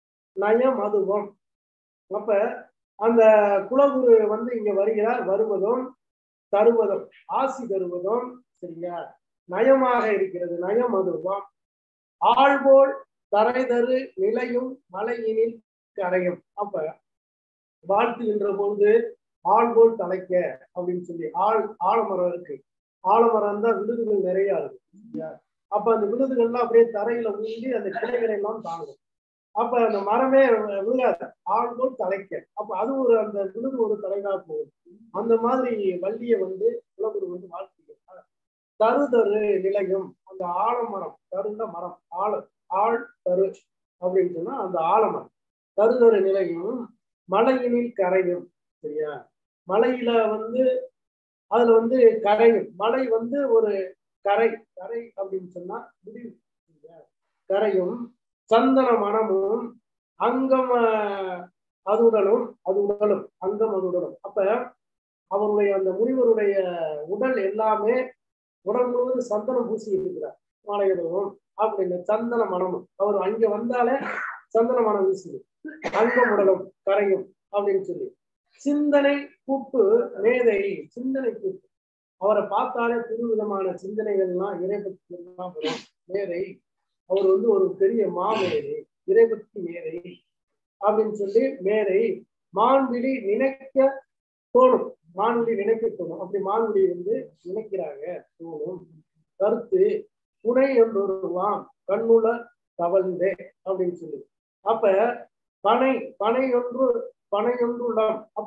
நயமதுவம் அப்ப அந்த குலகுரு வந்து இங்க வருகிறார் வருவதும் தருவதும் ஆசி தருவதும் சரியா நயமாக இருக்கிறது நயம் அதுவம் ஆள்போல் தரை தரு நிலையும் மலையினில் கரையும் அப்ப வாழ்த்துகின்ற பொழுது ஆள்போல் தலைக்க அப்படின்னு சொல்லி ஆள் ஆலமரம் இருக்கு ஆலமரம் தான் விழுதுகள் நிறைய இருக்கு சரியா? அப்ப அந்த விழுதுகள்லாம் அப்படியே தரையில ஊண்டி அந்த கிளைகளை எல்லாம் தாங்கும் அப்ப அந்த மரமே விழுகாது ஆள்போல் தலைக்க அப்ப அது ஒரு அந்த விழுது ஒரு தலைகா போகும் அந்த மாதிரி வள்ளியை வந்து குலகுரு வந்து வாழ்த்துகிறார் தரு தரு நிலையும் அந்த ஆலமரம் தருந்த மரம் ஆழ ஆள் தரு அப்படின்னு சொன்னா அந்த ஆலமரம் தரு தரு நிலையும் மலையினில் கரையும் சரியா மலையில வந்து அதுல வந்து கரையும் மலை வந்து ஒரு கரை கரை அப்படின்னு சொன்னா முடிவு சரியா? கரையும் சந்தன மனமும் அங்கம் அஹ், அதுடனும் அது உடலும் அங்கம் அது உடலும் அப்ப அவருடைய அந்த முனிவருடைய உடல் எல்லாமே உடல் முழுவதும் சந்தனம் பூசி இருக்கிறார் மாலையிடவும் அப்படின்னு சந்தன மனமும் அவர் அங்க வந்தாலே சந்தன மனம் வீசுது அங்கம் உடலும் கரையும் அப்படின்னு சொல்லி சிந்தனை கூட்டு மேதை சிந்தனை கூட்டு அவரை பார்த்தாலே புது விதமான சிந்தனைகள்லாம் இறைபக்தி எல்லாம் வரும் மேதை அவர் வந்து ஒரு பெரிய மாமேதை இறைபக்தி மேதை அப்படின்னு சொல்லி மேதை மான்விழி நினைக்க தோணும் மான்விழி நினைக்க தோணும் அப்படி மான்விழி வந்து நினைக்கிறாங்க தோணும் கருத்து புனை என்றொருவாம் கண்ணுல தவழ்ந்தே அப்படின்னு சொல்லி அப்ப பனை பனை ஒன்று பனை ஒன்றுள்ளம் அப்ப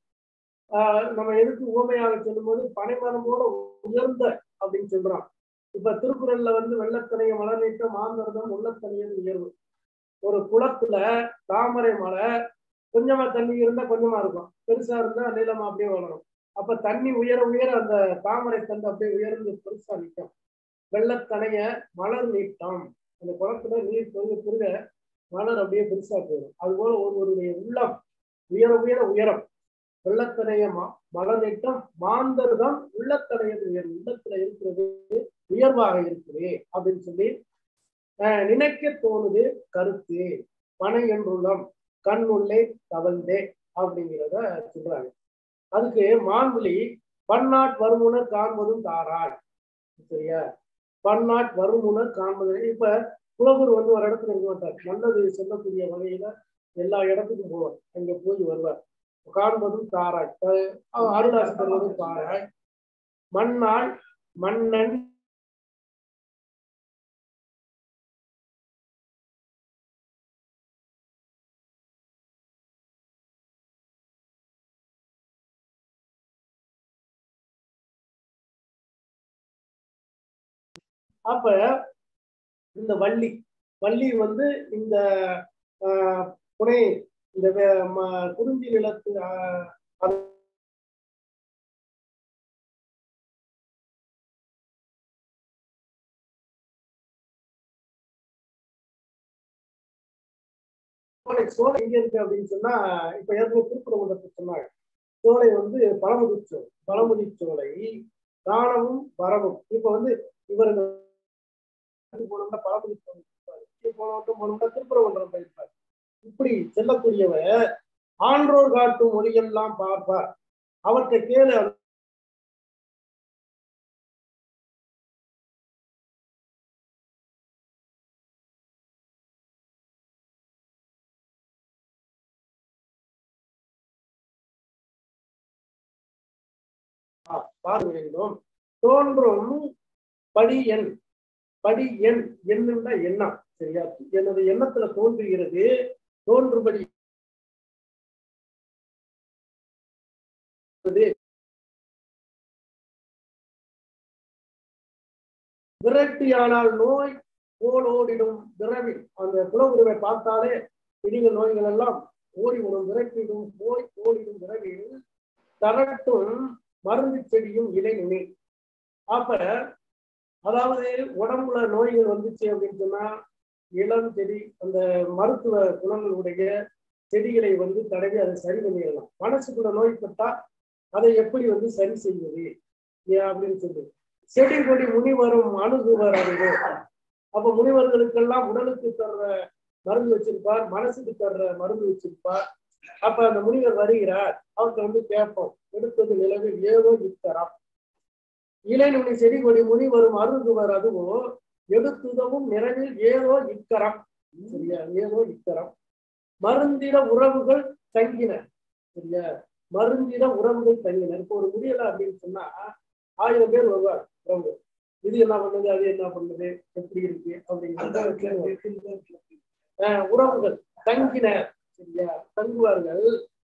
ஆஹ் நம்ம எதுக்கு உவமையாக சொல்லும்போது பனைமரம் போல உயர்ந்த அப்படின்னு சொல்றான் இப்ப திருக்குறள்ல வந்து வெள்ளத்தனைய மலர் நீட்ட மாந்தரதம் உள்ளத்தனையது உயர்வு ஒரு குளத்துல தாமரை மலை கொஞ்சமா தண்ணி இருந்தா கொஞ்சமா இருக்கும் பெருசா இருந்தா நீளமா அப்படியே வளரும் அப்ப தண்ணி உயர உயர அந்த தாமரை தண்டு அப்படியே உயர்ந்து பெருசா நிற்கும் வெள்ளத்தனைய மலர் நீட்டம் அந்த குளத்துல நீர் பெருக பெருக மலர் அப்படியே பெருசா போயிடும் அதுபோல ஒருவருடைய உள்ளம் உயர உயர உயரம் வெள்ளத்தனைய ம- மலர் நீட்டம் மாந்தர்தான் உள்ளத்தனையது உயர் உள்ளத்துல இருக்கிறது உயர்வாக இருக்குது அப்படின்னு சொல்லி ஆஹ் நினைக்க தோணுது கருத்து பனை என்றுள்ளம் கண் உள்ளே தவழ்ந்தே அப்படிங்கிறத சொல்றாங்க அதுக்கு மான்விழி பன்னாட் வருமுனர் காண்பதும் தாராள் சரியா பன்னாட் வருமுனர் காண்பது இப்ப புலவர் வந்து ஒரு இடத்துல இருக்க மாட்டார் நல்லது சொல்லக்கூடிய வகையில எல்லா இடத்துக்கும் போவார் அங்க போய் வருவார் காண்பதும் தாராய் அஹ் அருளாசி தருவதும் தாராய் மண்ணாள் மன்னன் அப்ப இந்த வள்ளி வள்ளி வந்து இந்த ஆஹ், புனை இந்த வே- ம- குறிஞ்சி நிலத்து ஆஹ், அது- சோலை சோலை எங்க இருக்கு அப்படின்னு சொன்னா இப்ப ஏற்கனவே திருப்பரங்குன்றத்தை சொன்னாங்க சோலை வந்து பழமுதி சோலை பழமுதி சோலை தானமும் வரமும் இப்ப வந்து இவருங்க போனோம்னா பழமுதி சோலை இருப்பாரு. இங்க போனோம் போனோம்னா திருப்பரங்குன்றம் போயிருப்பார் இப்படி செல்லக்கூடியவர் ஆன்றோர் காட்டும் மொழியெல்லாம் பார்ப்பார் அவற்றை கேளு பார்க்க வேண்டும் தோன்றும் படி எண் படி எண் எண்ணுன்னா எண்ணம் சரியா எனது எண்ணத்துல தோன்றுகிறது தோன்றுபடி விரட்டியானால் நோய் போல் ஓடிடும் விரவி அந்த புலவுருவை பார்த்தாலே பிடிகள் நோய்கள் எல்லாம் ஓடி விடும் விரட்டிடும் போய் ஓடிடும் விரவில் தரட்டும் மருந்து செடியும் இலை நுனி அப்ப அதாவது உடம்புல நோய்கள் வந்துச்சு அப்படின்னு சொன்னா இளம் செடி அந்த மருத்துவ குணங்களுடைய செடிகளை வந்து தடவி அதை சரி பண்ணிடலாம் மனசுக்குள்ள நோய்பட்டா அதை எப்படி வந்து சரி செய்வது ஏன் அப்படின்னு சொல்லி செடி கொடி முனிவரும் அணுகுவர் அறிவு அப்ப முனிவர்களுக்கெல்லாம் உடலுக்கு தர்ற மருந்து வச்சிருப்பார் மனசுக்கு தர்ற மருந்து வச்சிருப்பார் அப்ப அந்த முனிவர் வருகிறார் அவர்கிட்ட வந்து கேட்போம் எடுத்தது நிலவில் ஏதோ இத்தரம் இளைநுனி செடி கொடி முனிவரும் அருகுவர் அதுவோ எடுத்துதவும் நிறவில் ஏதோ இக்கரம் சரியா ஏதோ இக்கரம் மருந்திட உறவுகள் தங்கின சரியா மருந்திட உறவுகள் தங்கின இப்போ ஒரு முடியல அப்படின்னு சொன்னா ஆயிரம் பேர் வருவார் உறவு இது என்ன பண்ணுது அது என்ன பண்ணுது எப்படி இருக்கு அப்படிங்கிறது அஹ் உறவுகள் தங்கின சரியா தங்குவார்கள்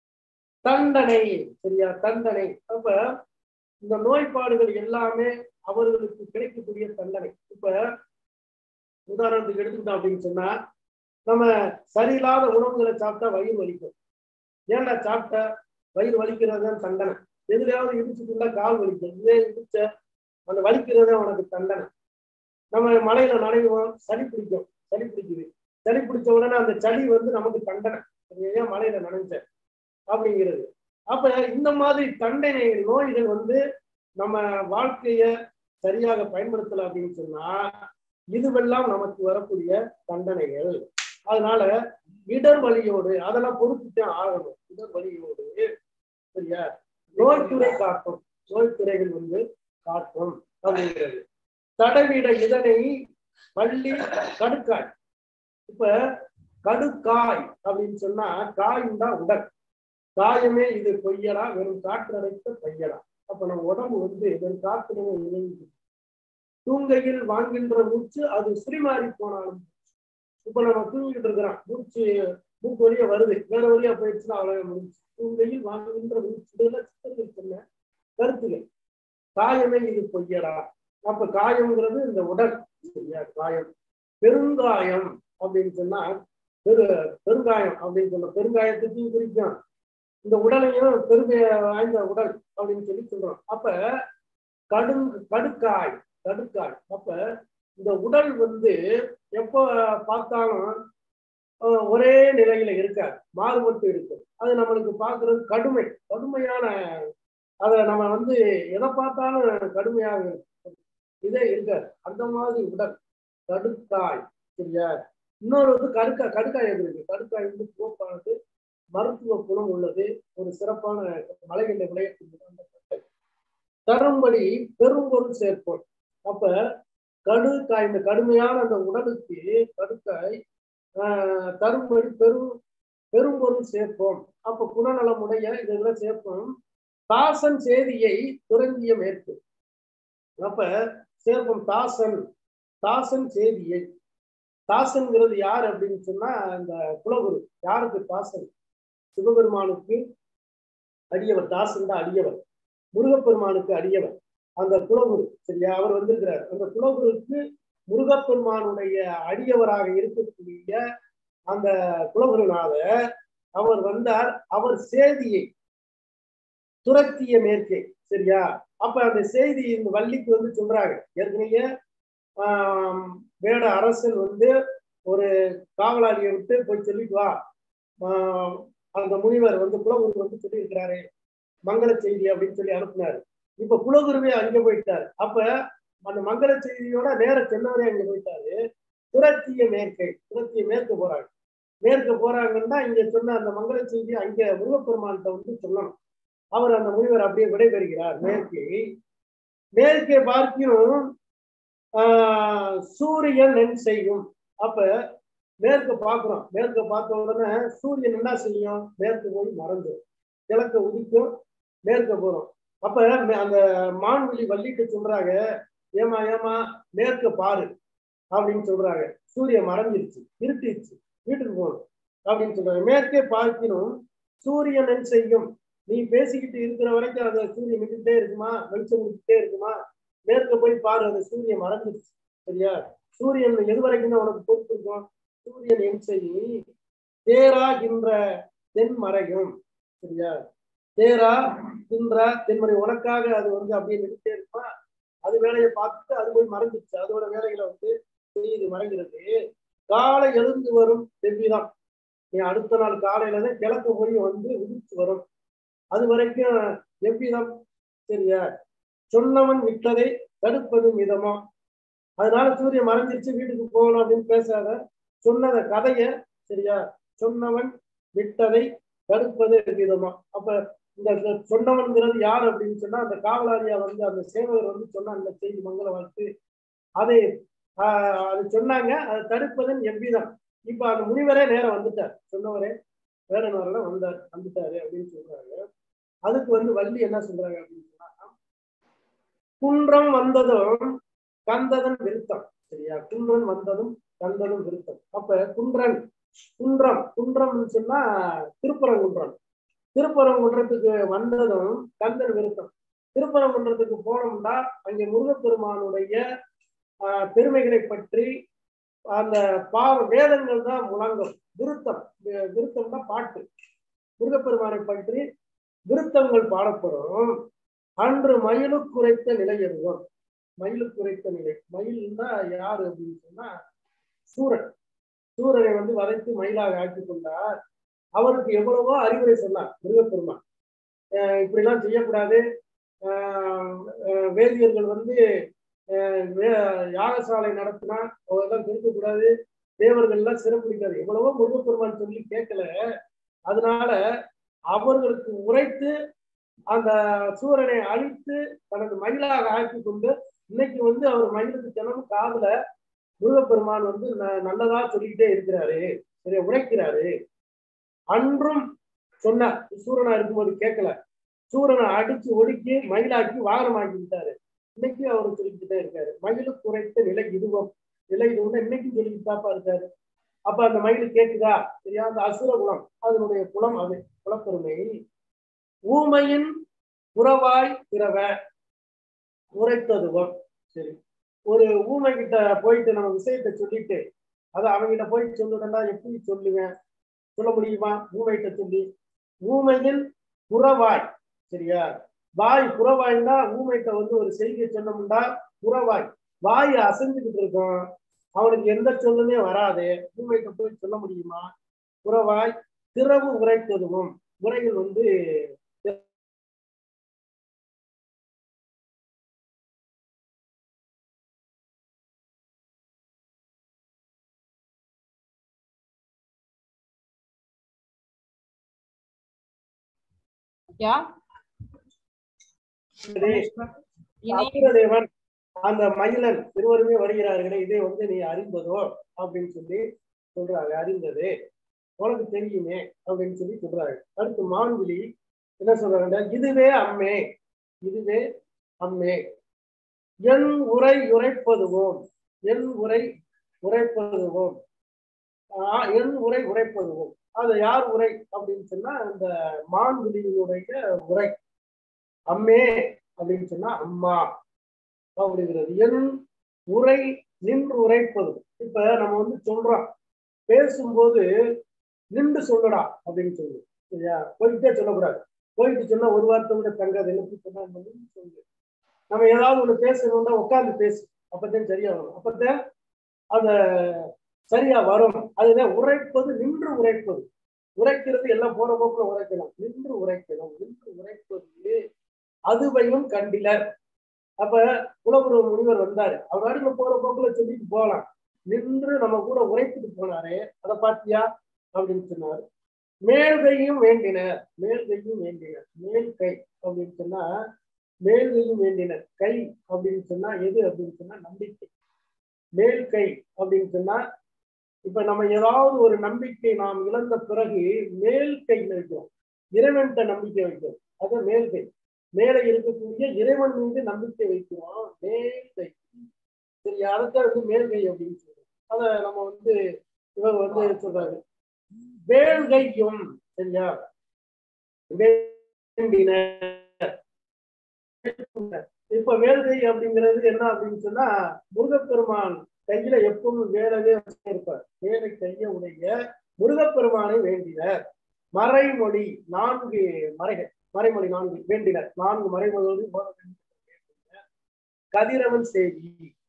தண்டனை சரியா தண்டனை அப்ப இந்த நோய்பாடுகள் எல்லாமே அவர்களுக்கு கிடைக்கக்கூடிய தண்டனை இப்ப உதாரணத்துக்கு எடுத்துக்கிட்டோம் அப்படின்னு சொன்னா நம்ம சரியில்லாத உணவுகளை சாப்பிட்டா வயிறு வலிக்கும் ஏன்டா சாப்பிட்ட வயிறு வலிக்கிறது தான் தண்டனை எதுலையாவது இடிச்சுட்டுண்டா கால் வலிக்கும் இதே இடிச்ச அந்த வலிக்கிறதே உனக்கு தண்டனை நம்ம மலையில நனைவோம் சளி பிடிக்கும் சளி பிடிக்குது சளி பிடிச்ச உடனே அந்த சளி வந்து நமக்கு தண்டனை ஏன் மலையில நனைஞ்ச அப்படிங்கிறது அப்ப இந்த மாதிரி தண்டனை நோய்கள் வந்து நம்ம வாழ்க்கைய சரியாக பயன்படுத்தல அப்படின்னு சொன்னா இதுவெல்லாம் நமக்கு வரக்கூடிய தண்டனைகள் அதனால இடர் வழியோடு அதெல்லாம் பொறுத்துதான் ஆகணும் இடர் வழியோடு சரியா நோய்த்துறை காட்டும் நோய்த்துறைகள் வந்து காட்டும் அப்படிங்கிறது தடவிட இதனை பள்ளி கடுக்காய் இப்ப கடுக்காய் அப்படின்னு சொன்னா காயும் தான் உடல் காயமே இது பொய்யலா வெறும் காற்று அடைத்த பையலா அப்ப நம்ம உடம்பு வந்து வெறும் காற்று இணைந்து தூங்கையில் வாங்கின்ற மூச்சு அது சுரிமாறி போனாலும் இப்ப நம்ம தூங்கிட்டு இருக்கிறோம் மூச்சு மூக்கு வழியா வருது வேற வழியா போயிடுச்சுன்னா அவ்வளவு முடிச்சு தூங்கையில் வாங்குகின்ற மூச்சு இதெல்லாம் சித்தர்கள் சொன்ன கருத்துகள் காயமே இது பொய்யடா அப்ப காயம்ங்கிறது இந்த உடல் சரியா காயம் பெருங்காயம் அப்படின்னு சொன்னா பெரு பெருங்காயம் அப்படின்னு சொன்ன பெருங்காயத்துக்கும் குறிக்கும் இந்த உடலையும் பெருமை வாய்ந்த உடல் அப்படின்னு சொல்லி சொல்றோம் அப்ப கடு கடுக்காய் கடுக்காய் அப்ப இந்த உடல் வந்து எப்போ பார்த்தாலும் ஒரே நிலையில இருக்காது மாறுபட்டு இருக்கும் அது நம்மளுக்கு பார்க்கறது கடுமை கடுமையான அதை நம்ம வந்து எதை பார்த்தாலும் கடுமையாக இருக்கும் இதே இருக்காது அந்த மாதிரி உடல் கடுக்காய் சரியா இன்னொரு வந்து கடுக்கா கடுக்காய் இருக்கு கடுக்காய் வந்து போப்பானது மருத்துவ குணம் உள்ளது ஒரு சிறப்பான மலைகளில் விளையக்கூடிய அந்த கட்டை தரும்படி பெரும்பொருள் சேர்ப்போம் அப்ப கடுக்காய் இந்த கடுமையான அந்த உடலுக்கு கடுக்காய் தரும்படி பெரும் பெரும்பொருள் சேர்ப்போம் அப்ப குணநலமுடைய இதெல்லாம் சேர்ப்போம் தாசன் செய்தியை துறந்திய மேற்கு அப்ப சேர்ப்போம் தாசன் தாசன் செய்தியை தாசன்கிறது யார் அப்படின்னு சொன்னா இந்த குலகுரு யாருக்கு தாசன் சிவபெருமானுக்கு அடியவர் தாசன் தான் அடியவர் முருகப்பெருமானுக்கு அடியவர் அந்த குலகுரு சரியா அவர் வந்திருக்கிறார் அந்த குலகுருக்கு முருகப்பெருமானுடைய அடியவராக இருக்கக்கூடிய அந்த குலகுருநாதர் அவர் வந்தார் அவர் செய்தியை துரத்திய மேற்கே சரியா அப்ப அந்த செய்தி இந்த வள்ளிக்கு வந்து சொல்றாங்க ஏற்கனவே ஆஹ் வேட அரசன் வந்து ஒரு காவலாளியை விட்டு போய் சொல்லிட்டு வா ஆஹ் அந்த முனிவர் வந்து குலகுரு வந்து சொல்லியிருக்கிறாரு மங்கள செய்தி அப்படின்னு சொல்லி அனுப்புனாரு இப்ப குலகுருவே அங்க போயிட்டாரு அப்ப அந்த மங்கள செய்தியோட நேர சென்னவரே அங்க போயிட்டாரு துரத்திய மேற்கை துரத்திய மேற்கு போறாங்க மேற்கு போறாங்கன்னா இங்க சொன்ன அந்த மங்கள செய்தி அங்க முருகப்பெருமான்கிட்ட வந்து சொல்லணும் அவர் அந்த முனிவர் அப்படியே விடைபெறுகிறார் மேற்கே மேற்கே பார்க்கிறோம் ஆஹ் சூரியன் என் செய்யும் அப்ப மேற்கு பார்க்கிறோம் மேற்கு பார்த்த உடனே சூரியன் என்ன செய்யும் மேற்கு போய் மறைஞ்சிடும் கிழக்க உதிக்கும் மேற்க போறோம் அப்ப மே- அந்த மான்விழி வள்ளிட்டு சொல்றாங்க ஏமா ஏமா மேற்கு பாரு அப்படின்னு சொல்றாங்க சூரியன் மறைஞ்சிருச்சு இருட்டிருச்சு வீட்டுக்கு போகணும் அப்படின்னு சொல்றாங்க மேற்கே பார்க்கணும் சூரியன் என் செய்யும் நீ பேசிக்கிட்டு இருக்கிற வரைக்கும் அந்த சூரியன் நின்றுட்டே இருக்குமா வெளிச்சம் கொடுத்துட்டே இருக்குமா மேற்க போய் பாரு அந்த சூரியன் மறைஞ்சிருச்சு சரியா சூரியன் எது வரைக்கும் தான் உனக்கு பொறுப்பு இருக்கும் சூரியன் என் செய்யும் தேராகின்ற தென் மறையும் சரியா தேரா கின்ற தென்மறை உனக்காக அது வந்து அப்படியே நின்றுட்டே இருக்குமா அது வேலையை பார்த்துட்டு அது போய் மறைஞ்சிருச்சு அதோட வேலைகளை வந்து செய்து மறைகிறது காலை எழுந்து வரும் செவ்விதான் நீ அடுத்த நாள் காலையில தான் கிழக்கு போய் வந்து உதிச்சு வரும் அது வரைக்கும் எவ்விதம் சரியா சொன்னவன் விட்டதை தடுப்பது மிதமா அதனால சூரியன் மறைஞ்சிருச்சு வீட்டுக்கு போகணும் அப்படின்னு பேசாத சொன்னத கதைய சரியா சொன்னவன் விட்டதை தடுப்பது விதமா அப்ப இந்த சொ- சொன்னவன்கிறது யார் அப்படின்னு சொன்னா அந்த காவலாளியா வந்து அந்த சேவகர் வந்து சொன்ன அந்த செய்தி மங்கள வாழ்த்து அதை ஆஹ், அது சொன்னாங்க அதை தடுப்பதன் எவ்விதம் இப்ப அந்த முனிவரே நேரம் வந்துட்டார் சொன்னவரே வேடனவரோட வந்தார் வந்துட்டாரு அப்படின்னு சொல்றாங்க அதுக்கு வந்து வள்ளி என்ன சொல்றாங்க அப்படின்னு சொன்னா குன்றம் வந்ததும் கந்ததன் விருத்தம் சரியா குன்றன் வந்ததும் கந்ததும் விருத்தம் அப்ப குன்றன் குன்றம் குன்றம்னு சொன்னா திருப்பரங்குன்றம் திருப்பரங்குன்றத்துக்கு வந்ததும் கந்தன் விருத்தம் திருப்பரங்குன்றத்துக்கு போனோம்னா அங்கே முருகப்பெருமானுடைய ஆஹ், பெருமைகளை பற்றி அந்த பா வேதங்கள் தான் முழங்கும் விருத்தம் வி- விருத்தம்னா பாட்டு முருகப்பெருமானை பற்றி விருத்தங்கள் பாடப்படும் அன்று மயிலுக்குரைத்த நிலை இருக்கும் மயிலுக்குரைத்த நிலை மயில்னா யாரு அப்படின்னு சொன்னா சூரன் சூரனை வந்து வதைத்து மயிலாக ஆக்கி கொண்டார் அவருக்கு எவ்வளவோ அறிவுரை சொன்னார் முருகப்பெருமான் அஹ் இப்படிலாம் செய்யக்கூடாது ஆஹ் அஹ் வேதியர்கள் வந்து அஹ் வே- யாகசாலை நடத்தினா அதெல்லாம் இருக்கக்கூடாது தேவர்கள்லாம் சிறப்பிடிக்காது எவ்வளவோ முருகப்பெருமான் சொல்லி கேட்கல அதனால அவர்களுக்கு உரைத்து அந்த சூரனை அழித்து தனது மயிலாக ஆக்கி கொண்டு இன்னைக்கு வந்து அவர் மயிலுக்கு தினமும் காதுல முருகப்பெருமான் வந்து ந- நல்லதா சொல்லிக்கிட்டே இருக்கிறாரு சரி உரைக்கிறாரு அன்றும் சொன்னார் சூரனா இருக்கும்போது கேட்கல சூரனை அடிச்சு ஒடுக்கி மயிலாக்கி வாகனமாக்கி விட்டாரு இன்னைக்கு அவர் சொல்லிக்கிட்டே இருக்காரு மயிலு குறைத்த நிலை இதுவம் நிலை இதுவும் இன்னைக்கும் சொல்லிக்கிட்டு தாப்பா இருக்காரு அப்ப அந்த மயில் கேக்குதா சரியா அந்த அசுர குலம் அதனுடைய குலம் அது குலப்பெருமை ஊமையின் புறவாய் பிறவ உரைத்ததுவம் சரி ஒரு ஊமை கிட்ட போயிட்டு நம்ம விஷயத்த சொல்லிட்டு அதை அவங்கிட்ட போய் சொல்லுடா எப்படி சொல்லுவேன் சொல்ல முடியுமா ஊமைகிட்ட சொல்லி ஊமையின் புறவாய் சரியா வாய் புறவாய்னா ஊமைகிட்ட வந்து ஒரு செய்தியை சொன்னோம்னா புறவாய் வாய் அசைஞ்சுக்கிட்டு இருக்கும் அவனுக்கு எந்த சொல்லுமே வராது ஊமைகிட்ட போய் சொல்ல முடியுமா புறவாய் திறவு உரைத்ததுவும் உரைகள் வந்து யா இணை அசுரதேவன் அந்த மயிலன் இருவருமே வருகிறார்களே இதை வந்து நீ அறிந்ததோ அப்படின்னு சொல்லி சொல்றாங்க அறிந்தது உனக்கு தெரியுமே அப்படின்னு சொல்லி சொல்றாங்க அடுத்து மான்விழி என்ன சொல்றாங்க இதுவே அம்மே இதுவே அம்மே என் உரை உரைப்பதுவோம் என் உரை உரைப்பதுவோம் ஆஹ் என் உரை உரைப்பதுவோம் அது யார் உரை அப்படின்னு சொன்னா அந்த மான்விழியினுடைய உரை அம்மே அப்படின்னு சொன்னா அம்மா அப்படிங்கிறது என் உரை நின்று உரைப்பது இப்ப நம்ம வந்து சொல்றோம் பேசும்போது நின்று சொல்லடா அப்படின்னு சொல்லு சரியா போயிட்டே சொல்லக்கூடாது போயிட்டு சொன்னா ஒரு வார்த்தை கூட தங்காது என்ன சொன்னா நம்ம நின்னு சொல்லு நம்ம ஏதாவது ஒண்ணு பேசணும்னா உட்கார்ந்து பேசு அப்பதான் சரியா வரும் அப்பதான் அத சரியா வரும் அதுதான் உரைப்பது நின்று உரைப்பது உரைக்கிறது எல்லாம் போற போக்குல உரைக்கலாம் நின்று உரைக்கணும் நின்று உரைப்பது அதுவையும் கண்டிலர் அப்ப குலகுரு முனிவர் வந்தாரு அவர் அருகில போற போக்குல சொல்லிட்டு போகலாம் நின்று நம்ம கூட உரைத்துட்டு போனாரே அதை பாத்தியா அப்படின்னு சொன்னார் மேல்கையும் வேண்டினர் மேல்கையும் வேண்டினர் மேல் கை அப்படின்னு சொன்னா மேல்கையும் வேண்டினர் கை அப்படின்னு சொன்னா எது அப்படின்னு சொன்னா நம்பிக்கை மேல் கை அப்படின்னு சொன்னா இப்ப நம்ம ஏதாவது ஒரு நம்பிக்கை நாம் இழந்த பிறகு மேல் கை வைக்கிறோம் இறைவன்கிட்ட நம்பிக்கை வைக்கிறோம் அது மேல் கை மேலே இருக்கக்கூடிய இறைவன் மீது நம்பிக்கை வைக்கிறோம் மேல் கை சரி அதுதான் வந்து மேல் கை அப்படின்னு சொல்றோம் அத நம்ம வந்து இவர் வந்து சொல்றாரு வேள்கையும் சரியா இப்ப வேள்கை அப்படிங்கிறது என்ன அப்படின்னு சொன்னா முருகப்பெருமான் கையில எப்பவும் வேலவே இருப்பார் வேலை கைய உடைய முருகப்பெருமானை வேண்டினர் மறைமொழி நான்கு மறைகள் மறைமொழி நான்கு வேண்டினர் நான்கு மறைமொழி கதிரவன் செய்தி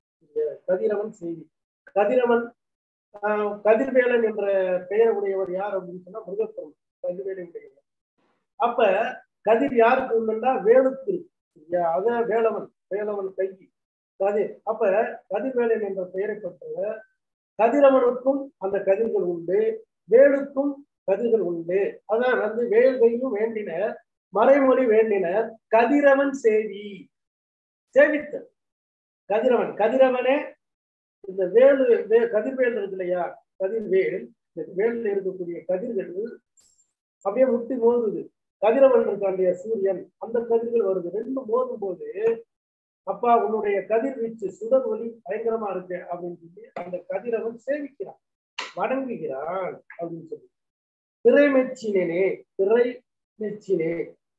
கதிரவன் செய்தி கதிரவன் கதிர்வேலன் என்ற பெயர் உடையவர் யார் அப்படின்னு சொன்னா முருகப்பெருமான் கதிர்வேலை உடையவர் அப்ப கதிர் யாருக்கு உண்டுன்னா வேலுக்கு அத வேலவன் வேலவன் கை கதிர் அப்ப கதிர்வேலன் என்ற பெயரை பெற்றவர் கதிரவனுக்கும் அந்த கதிர்கள் உண்டு வேலுக்கும் கதிர்கள் உண்டு அதான் வந்து வேல்கையும் வேண்டினர் மறைமொழி வேண்டினர் கதிரவன் சேவி சேவித்த கதிரவன் கதிரவனே இந்த வேலு கதிர்வேல் இருக்கு இல்லையா கதிர்வேல் இந்த வேலில் இருக்கக்கூடிய கதிர்கள் அப்படியே முட்டி மோதுது கதிரவன் இருக்காண்டிய சூரியன் அந்த கதிர்கள் வருது ரெண்டும் மோதும் போது அப்பா உன்னுடைய கதிர் வீச்சு சுடர் ஒளி பயங்கரமா இருக்கு அப்படின்னு சொல்லி அந்த கதிரவன் சேவிக்கிறான் வணங்குகிறான் அப்படின்னு சொல்லி திரை மெச்சினே திரை மெச்சினே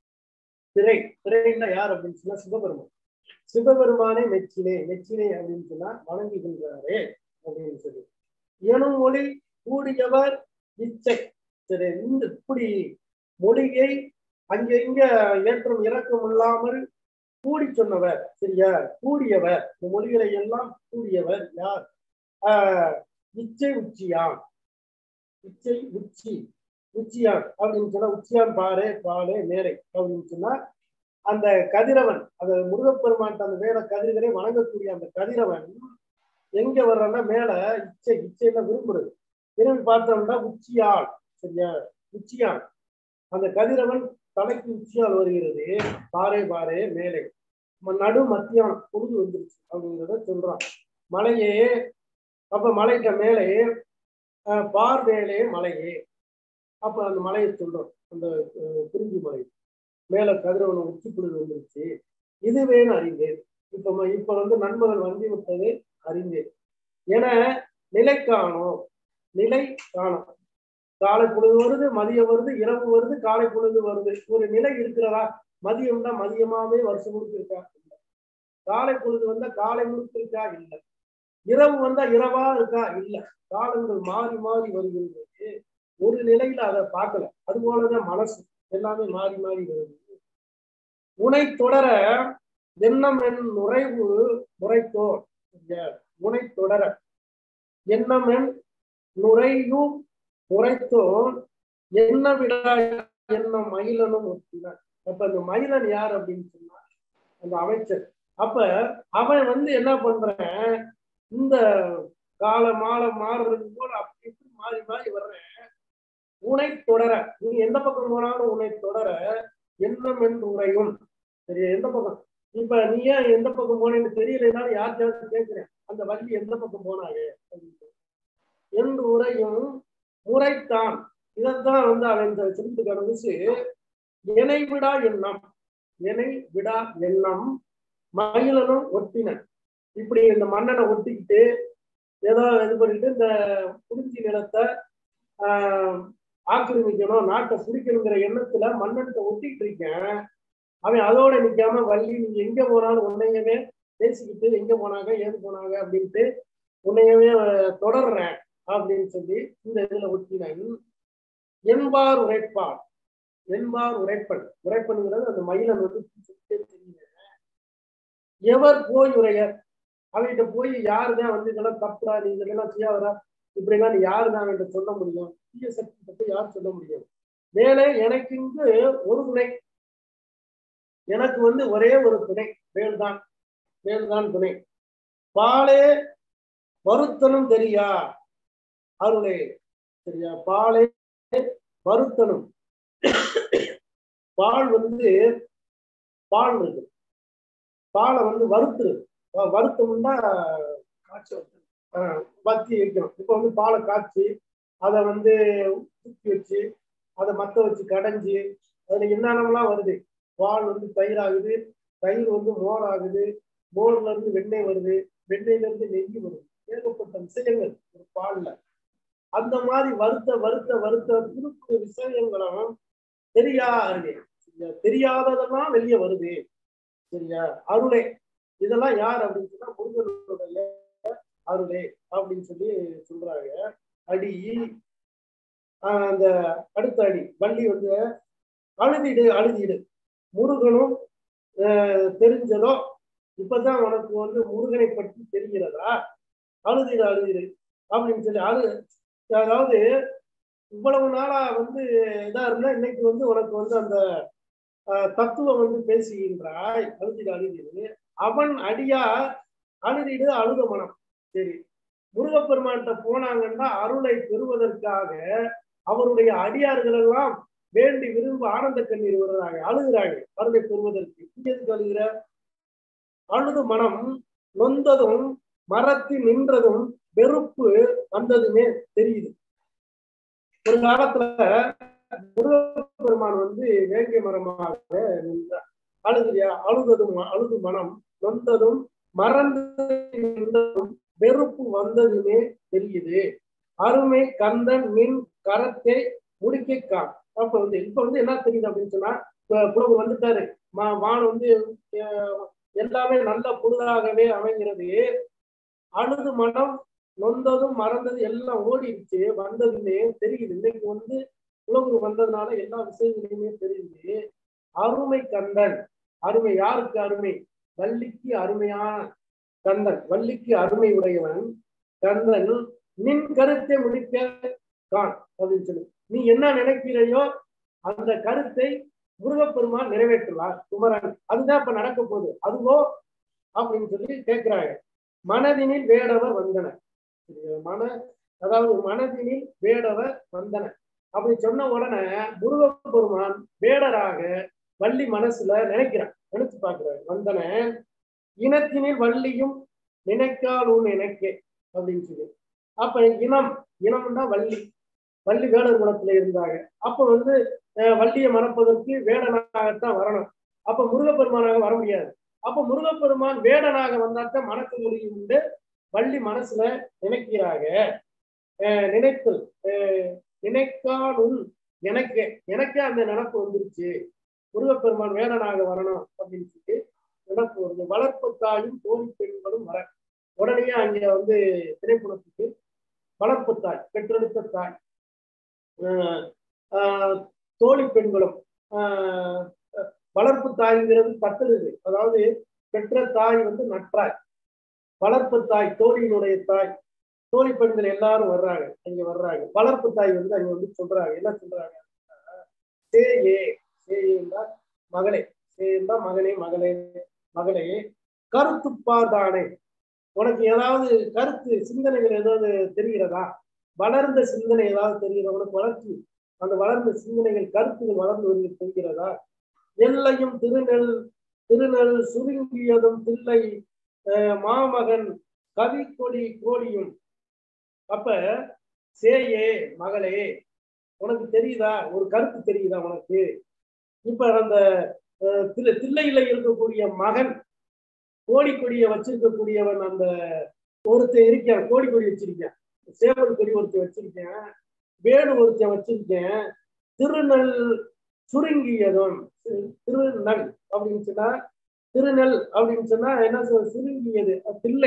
திரை திரைன்னா யார் அப்படின்னு சொன்னா சிவபெருமான் சிவபெருமானை மெச்சினே மெச்சினே அப்படின்னு சொன்னா வணங்குகின்றாரே அப்படின்னு சொல்லி எனும் மொழி கூடியவர் இச்சை சரி இந்த இப்படி மொழியை அங்க இங்க ஏற்றம் இறக்கம் இல்லாமல் கூடி சொன்னவர் சரியா கூடியவர் இந்த மொழிகளை எல்லாம் கூடியவர் யார் ஆஹ் இச்சை உச்சியான் இச்சை உச்சி உச்சியான் அப்படின்னு சொன்னா உச்சியான் பாரு பாலே மேரை அப்படின்னு சொன்னா அந்த கதிரவன் அந்த முருகப்பெருமான் அந்த மேல கதிர்களை வணங்கக்கூடிய அந்த கதிரவன் எங்க வர்றன்னா மேல இச்சை இச்சையில விரும்புறது விரும்பி பார்த்தோம்னா உச்சியாள் சரியா உச்சியான் அந்த கதிரவன் தலைக்கு உச்சியால் வருகிறது பாறை பாறை மேலே நடு மத்தியானம் பொழுது வந்துருச்சு அப்படிங்கிறத சொல்றான் மலையே அப்ப மலைக்கு மேலே பார்வேலே மலையே அப்ப அந்த மலையை சொல்றோம் அந்த குறிஞ்சி மலை மேல கதிரவன் உச்சி பொழுது வந்துருச்சு இதுவேன்னு அறிந்தேன் இப்ப இப்ப வந்து நண்பர்கள் வந்து விட்டது அறிந்தேன் என நிலை காணும் நிலை காணும் காலை பொழுது வருது மதியம் வருது இரவு வருது காலை பொழுது வருது ஒரு நிலை இருக்கிறதா மதியம் தான் மதியமாவே வருஷம் முழுக்க இருக்கா இல்லை காலை பொழுது வந்தா காலை முழுக்க இருக்கா இல்லை இரவு வந்தா இரவா இருக்கா இல்லை காலங்கள் மாறி மாறி வருகின்றது ஒரு நிலையில அதை பார்க்கல அது போலதான் மனசு எல்லாமே மாறி மாறி வருது உனை தொடர எண்ணம் என் நுழைவு முறைத்தோர் உனை தொடர எண்ணம் என் நுழையும் முறைத்தோன் என்ன விடா என்ன மயிலனும் ஒத்தினார் அப்ப அந்த மயிலன் யார் அப்படின்னு சொன்னா அந்த அமைச்சர் அப்ப அவன் வந்து என்ன பண்றேன் இந்த கால மாலை மாறுறது போல அப்படி இப்படி மாறி மாறி வர்றேன் உனை தொடர நீ எந்த பக்கம் போனாலும் உன்னை தொடர எண்ணம் என்று உரையும் சரியா எந்த பக்கம் இப்ப நீ ஏன் எந்த பக்கம் போனேன்னு தெரியலனாலும் யார்கிட்ட கேட்கிறேன் அந்த வள்ளி எந்த பக்கம் போனாயே அப்படின்னு என்று உரையும் முறைத்தான் இதைத்தான் வந்து அவன் சொல்லிட்டு கணவச்சு இணை விடா எண்ணம் இணை விடா எண்ணம் மயிலனும் ஒட்டினன் இப்படி இந்த மன்னனை ஒட்டிக்கிட்டு ஏதோ இது பண்ணிட்டு இந்த குறிஞ்சி நிலத்தை ஆஹ் ஆக்கிரமிக்கணும் நாட்டை பிடிக்கணுங்கிற எண்ணத்துல மன்னன்கிட்ட ஒட்டிக்கிட்டு இருக்கேன் அவன் அதோட நிக்காம வள்ளி நீங்க எங்க போனாலும் உன்னையவே பேசிக்கிட்டு எங்க போனாங்க ஏது போனாங்க அப்படின்ட்டு உன்னையவே தொடர்றேன் அப்படின்னு சொல்லி இந்த இதுல ஒட்டினன் என்பார் உரைப்பார் என்பார் உரைப்பன் உரைப்பன்ங்கிறது அந்த மயிலன் வந்து தெரியல எவர் போய் உரையர் அவன்கிட்ட போய் யாருதான் வந்து இதெல்லாம் தப்புறா நீ இதெல்லாம் செய்யாதரா இப்படிலாம் நீ யாருதான் அவன்கிட்ட சொல்ல முடியும் தீய சக்தி பற்றி யார் சொல்ல முடியும் வேலை எனக்கு இங்கு ஒரு துணை எனக்கு வந்து ஒரே ஒரு துணை வேல்தான் வேல்தான் துணை பாலே வருத்தனும் தெரியா அருளே சரியா பாலே வருத்தனும் பால் வந்து பால் இருக்கு பாலை வந்து வறுத்துரு வ- வறுத்தோம்னா காய்ச்சல் வத்தி வைக்கணும் இப்போ வந்து பாலை காய்ச்சி அதை வந்து ஊற்றி வச்சு அதை மத்த வச்சு கடைஞ்சி அதுல என்னென்னலாம் வருது பால் வந்து தயிர் ஆகுது தயிர் வந்து மோர் ஆகுது மோர்ல இருந்து வெண்ணெய் வருது வெண்ணெய்ல இருந்து நெய் வருது ஏகப்பட்ட விஷயங்கள் ஒரு பால்ல அந்த மாதிரி வருத்த வருத்த வருத்த புது புது விஷயங்களும் தெரியா அருளே சரியா? தெரியாததெல்லாம் வெளியே வருது சரியா அருளே இதெல்லாம் யார் அப்படின்னு சொன்னா முருகனுடைய அருளே அப்படின்னு சொல்லி சொல்றாங்க அடி ஆஹ் அந்த அடுத்த அடி வள்ளி வந்து அழுதிடு அழுதிடு முருகனும் ஆஹ் தெரிஞ்சதோ இப்பதான் உனக்கு வந்து முருகனை பற்றி தெரிகிறதா அழுதிடு அழுதிடு அப்படின்னு சொல்லி அழு அதாவது இவ்வளவு நாளா வந்து இதா இருந்தா இன்னைக்கு வந்து உனக்கு வந்து அந்த ஆஹ், தத்துவம் வந்து பேசுகின்றாய் அழுதிடு அழுதிடு அவன் அடியா அழுதிடு அழுத மனம் சரி முருகப்பெருமான்கிட்ட போனாங்கன்னா அருளை பெறுவதற்காக அவருடைய அடியார்கள் எல்லாம் வேண்டி விரும்ப ஆனந்த கண்ணீர் விடுறாங்க அழுகுறாங்க அருளை பெறுவதற்கு இங்க எதுக்கு அழுகிற அழுது மனம் நொந்ததும் மரத்தில் நின்றதும் வெறுப்பு வந்ததுமே தெரியுது ஒரு காலத்துல முருகப்பெருமான் வந்து வேங்கை மரமாக நின்றார் அழுகிறியா அழுததும் அழுது மனம் நொந்ததும் மறந்து நின்றதும் வெறுப்பு வந்ததுமே தெரியுது அருமை கந்தன் மின் கரத்தை முடிக்க காம் அப்ப வந்து இப்ப வந்து என்ன தெரியுது அப்படின்னு சொன்னா இப்ப புலவர் வந்துட்டாரு மா- வான் வந்து அஹ், எல்லாமே நல்ல பொழுதாகவே அமைகிறது அழுது மனம் நொந்ததும் மறந்தது எல்லாம் ஓடிடுச்சு வந்ததுமே தெரியுது இன்னைக்கு வந்து புலவர் வந்ததுனால எல்லா விஷயங்களையுமே தெரியுது அருமை கந்தன் அருமை யாருக்கு அருமை வள்ளிக்கு அருமையான கந்தன் வள்ளிக்கு அருமை உடையவன் கந்தன் நின் கருத்தை முடிக்க கான் அப்படின்னு சொல்லி நீ என்ன நினைக்கிறையோ அந்த கருத்தை முருகப்பெருமான் நிறைவேற்றுவார் குமரன் அதுதான் இப்ப நடக்க போகுது அதுவோ அப்படின்னு சொல்லி கேட்கிறாங்க மனதினில் வேடவர் வந்தனர் சரியா? மன அதாவது மனதினில் வேடவர் வந்தனர் அப்படி சொன்ன உடனே முருகப்பெருமான் வேடராக வள்ளி மனசுல நினைக்கிறான் நினைச்சு பார்க்கிறார் வந்தன இனத்தினில் வள்ளியும் நினைக்கால் உன் நினைக்கே அப்படின்னு சொல்லி அப்ப இனம் இனம்னா வள்ளி வள்ளி வேடர் குலத்துல இருந்தாங்க அப்ப வந்து அஹ், வள்ளியை மறப்பதற்கு வேடனாகத்தான் வரணும் அப்ப முருகப்பெருமானாக வர முடியாது அப்ப முருகப்பெருமான் வேடனாக வந்தாத்தான் மணக்க முடியும் என்று வள்ளி மனசுல நினைக்கிறாங்க அஹ், நினைத்தல் அஹ், நினைக்காலும் எனக்கு எனக்கே அந்த நினப்பு வந்துருச்சு முருகப்பெருமான் வேடனாக வரணும் அப்படின்னு சொல்லி நினப்பு வருது வளர்ப்பு தாயும் தோழி பெண்களும் வர உடனே அங்க வந்து திரைப்படத்துக்கு வளர்ப்பு தாய் பெற்றெடுத்த தாய் ஆஹ் ஆஹ் தோழி பெண்களும் ஆஹ் வளர்ப்பு தாய்ங்கிறது தத்துறது அதாவது பெற்ற தாய் வந்து நற்றாய் வளர்ப்பு தாய் தோழியினுடைய தாய் தோழி பெண்கள் எல்லாரும் வர்றாங்க அங்க வர்றாங்க வளர்ப்பு தாய் வந்து அங்க வந்து சொல்றாங்க என்ன சொல்றாங்க சே ஏ சே என்றால் மகளே சே என்றால் மகனே மகளே மகளே கருத்துப்பாதானே உனக்கு ஏதாவது கருத்து சிந்தனைகள் ஏதாவது தெரிகிறதா வளர்ந்த சிந்தனை ஏதாவது தெரிகிறதா உனக்கு வளர்ச்சி அந்த வளர்ந்த சிந்தனைகள் கருத்துகள் வளர்ந்து வருகிறது தெரிகிறதா எல்லையும் திருநெல் திருநெல் சுருங்கியதும் தில்லை அஹ், மாமகன் கவி கொடி கோடியும் அப்ப சேயே மகளே உனக்கு தெரியுதா ஒரு கருத்து தெரியுதா உனக்கு இப்ப அந்த அஹ், தில்லை தில்லையில இருக்கக்கூடிய மகன் கோடி கொடியை வச்சிருக்கக்கூடியவன் அந்த ஒருத்தன் இருக்கான் கோடி கொடி வச்சிருக்கேன் சேவல் கொடி ஒருத்தன் வச்சிருக்கேன் வேடு ஒருத்தன் வச்சிருக்கேன் திருநெல் சுருங்கியதும் திரு- திருநல் அப்படின்னு சொன்னா திருநெல் அப்படின்னு சொன்னா என்ன சொல்ற சுருங்கியது அது தில்லை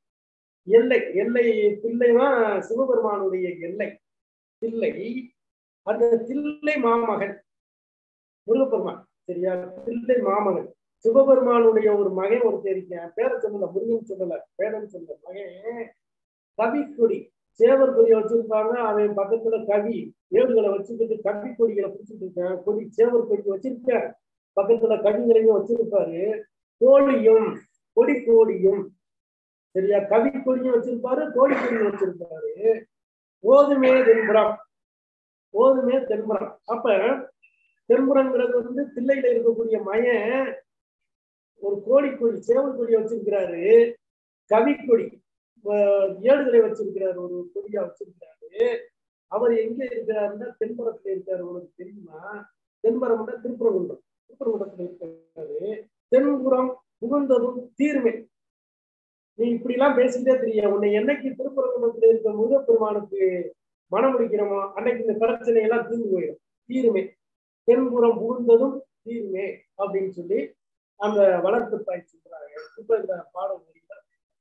எல்லை எல்லை தில்லைதான் சிவபெருமானுடைய எல்லை தில்லை அந்த தில்லை மாமகன் முருகப்பெருமான் சரியா தில்லை மாமகன் சிவபெருமானுடைய ஒரு மகன் ஒருத்தர் இருக்கேன் பேரை சொல்லல முருகன் சொல்லல பேரன் சொல்லல மகன் கவிக்கொடி சேவர் கொடியை வச்சிருப்பாங்க அவன் பக்கத்துல கவி ஏடுகளை வச்சுக்கிட்டு கவி கொடிகளை பிடிச்சிட்டு இருக்கான் கொடி சேவர் கொடி வச்சிருக்கேன் பக்கத்துல கவிகளையும் வச்சிருப்பாரு கோழியும் கொடி கோடியும் சரியா கவி கொடியும் வச்சிருப்பாரு கோடி கொடியும் வச்சிருப்பாரு ஓதுமே தென்புறம் ஓதுமே தென்புறம் அப்ப தென்புறங்கிறது வந்து தில்லையில இருக்கக்கூடிய மயன் ஒரு கோடி கொடி சேவல் கொடியை வச்சிருக்கிறாரு கவிக்கொடி அஹ் ஏடுகளை வச்சிருக்கிறாரு ஒரு கொடியா வச்சிருக்கிறாரு அவர் எங்க இருக்கிறாருன்னா தென்புறத்துல இருக்காரு உனக்கு தெரியுமா தென்புறம்னா திருப்புறகுன்றம் திருப்புறகுன்றத்துல இருக்காரு தென்புறம் புகுந்ததும் தீர்மை நீ இப்படி எல்லாம் பேசிட்டே தெரிய உன்னை என்னைக்கு திருப்புறகுன்றத்துல இருக்க முருகப்பெருமானுக்கு மனம் முடிக்கிறோமோ அன்னைக்கு இந்த பிரச்சனை எல்லாம் தீர்ந்து போயிடும் தீருமே தென்புறம் புகுந்ததும் தீருமே அப்படின்னு சொல்லி அந்த வளர்ப்பு தாய் சொல்றாங்க இப்ப இந்த பாடம் முடிக்கிறார்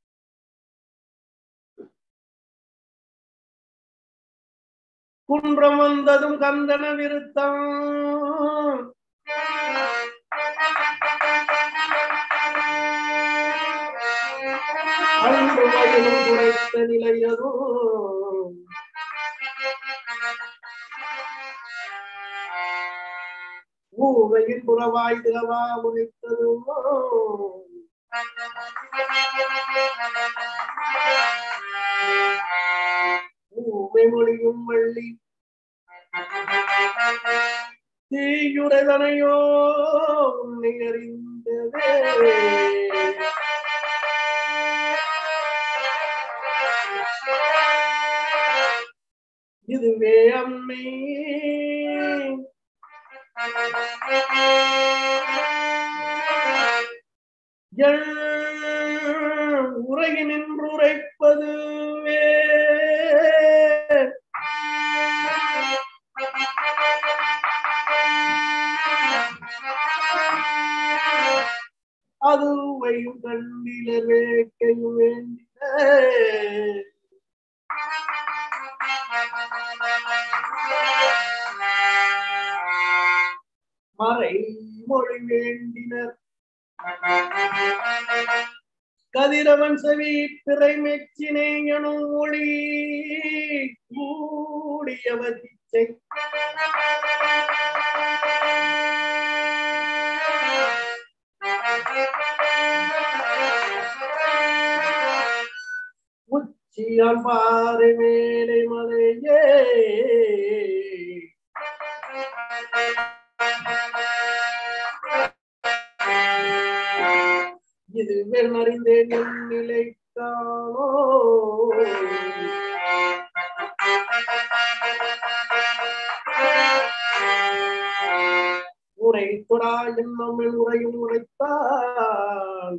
குன்றம் வந்ததும் கந்தன விருத்தம் அன்று மயிலும் குறைத்த நிலையதும் ஊமையின் புறவாய் திரவா முனைத்ததும் ஊமை மொழியும் வள்ளி தீயுடைதனையோ உன்னை அறிந்ததே இதுவே அம்மை உரையினின்று உரைப்பதுவே அதுவையும் கண்ணில வேட்கையும் வேண்டின மறை மொழி வேண்டினர் கதிரவன் செவி பிறை மெச்சினை எனும் ஒளி கூடியவர் இச்சை உச்சியான் பாறை மேலை மலையே இது வெண்ணறிந்தேன் என் நிலைக்கானோ உரை தொடா என்னும் உரையும் உரைத்தால்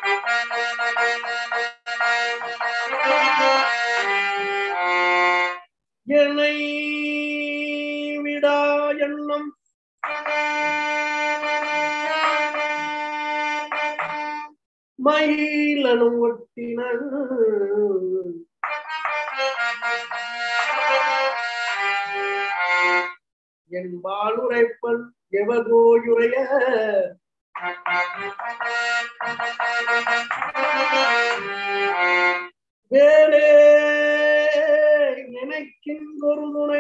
என்னை விடா எண்ணம் மயிலனும் ஒட்டினன் என்பால் உரைப்பன் எவகோயுரைய வேலே எனக்கிங்கொரு துணை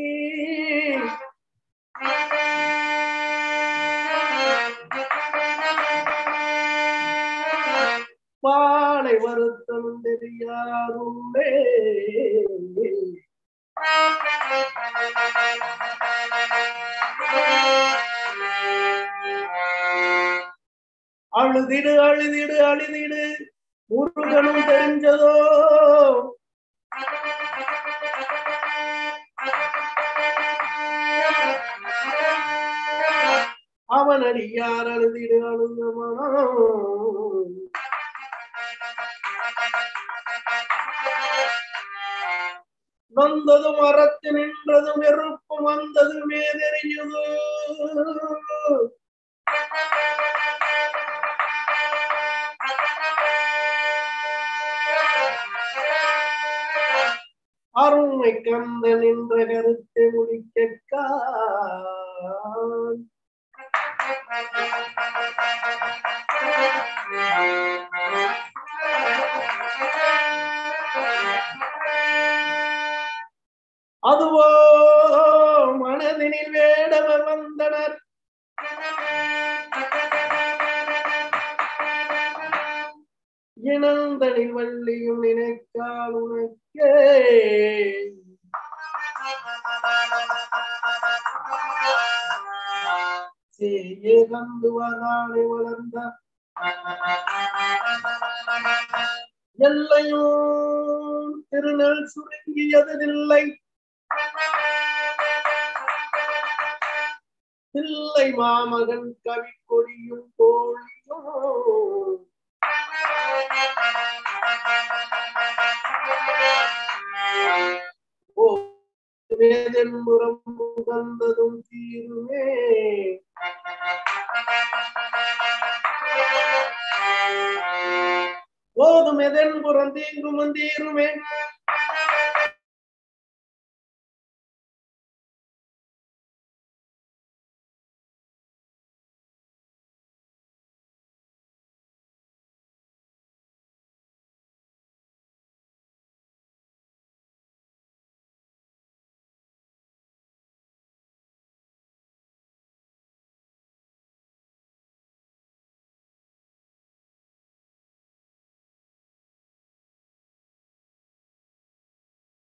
பாலை வருத்தம் தெரியாருண்டே அழுதிடு அழுதிடு அழுதிடு முருகனும் தெரிஞ்சதோ அவன் அடியார் அழுதிடு அழுந்தமனோ நொந்ததும் அறத்து நின்றதும் வெறுப்பும் வந்ததுமே தெரியுது அருமை கந்த நின்ற கருத்தை முடிக்க நினந்தனில் வள்ளியும் நினைக்கால் உனக்கே சேயே கந்து வராளை வளர்ந்த எல்லையும் திருநெல் சுருங்கியதில்லை தில்லை மாமகன் கவி கொடியும் கோழியும் ஓ வேதன்புறம் உகந்ததும் தீருமே போதும் எதன்புறம் தீங்கும் தீருமே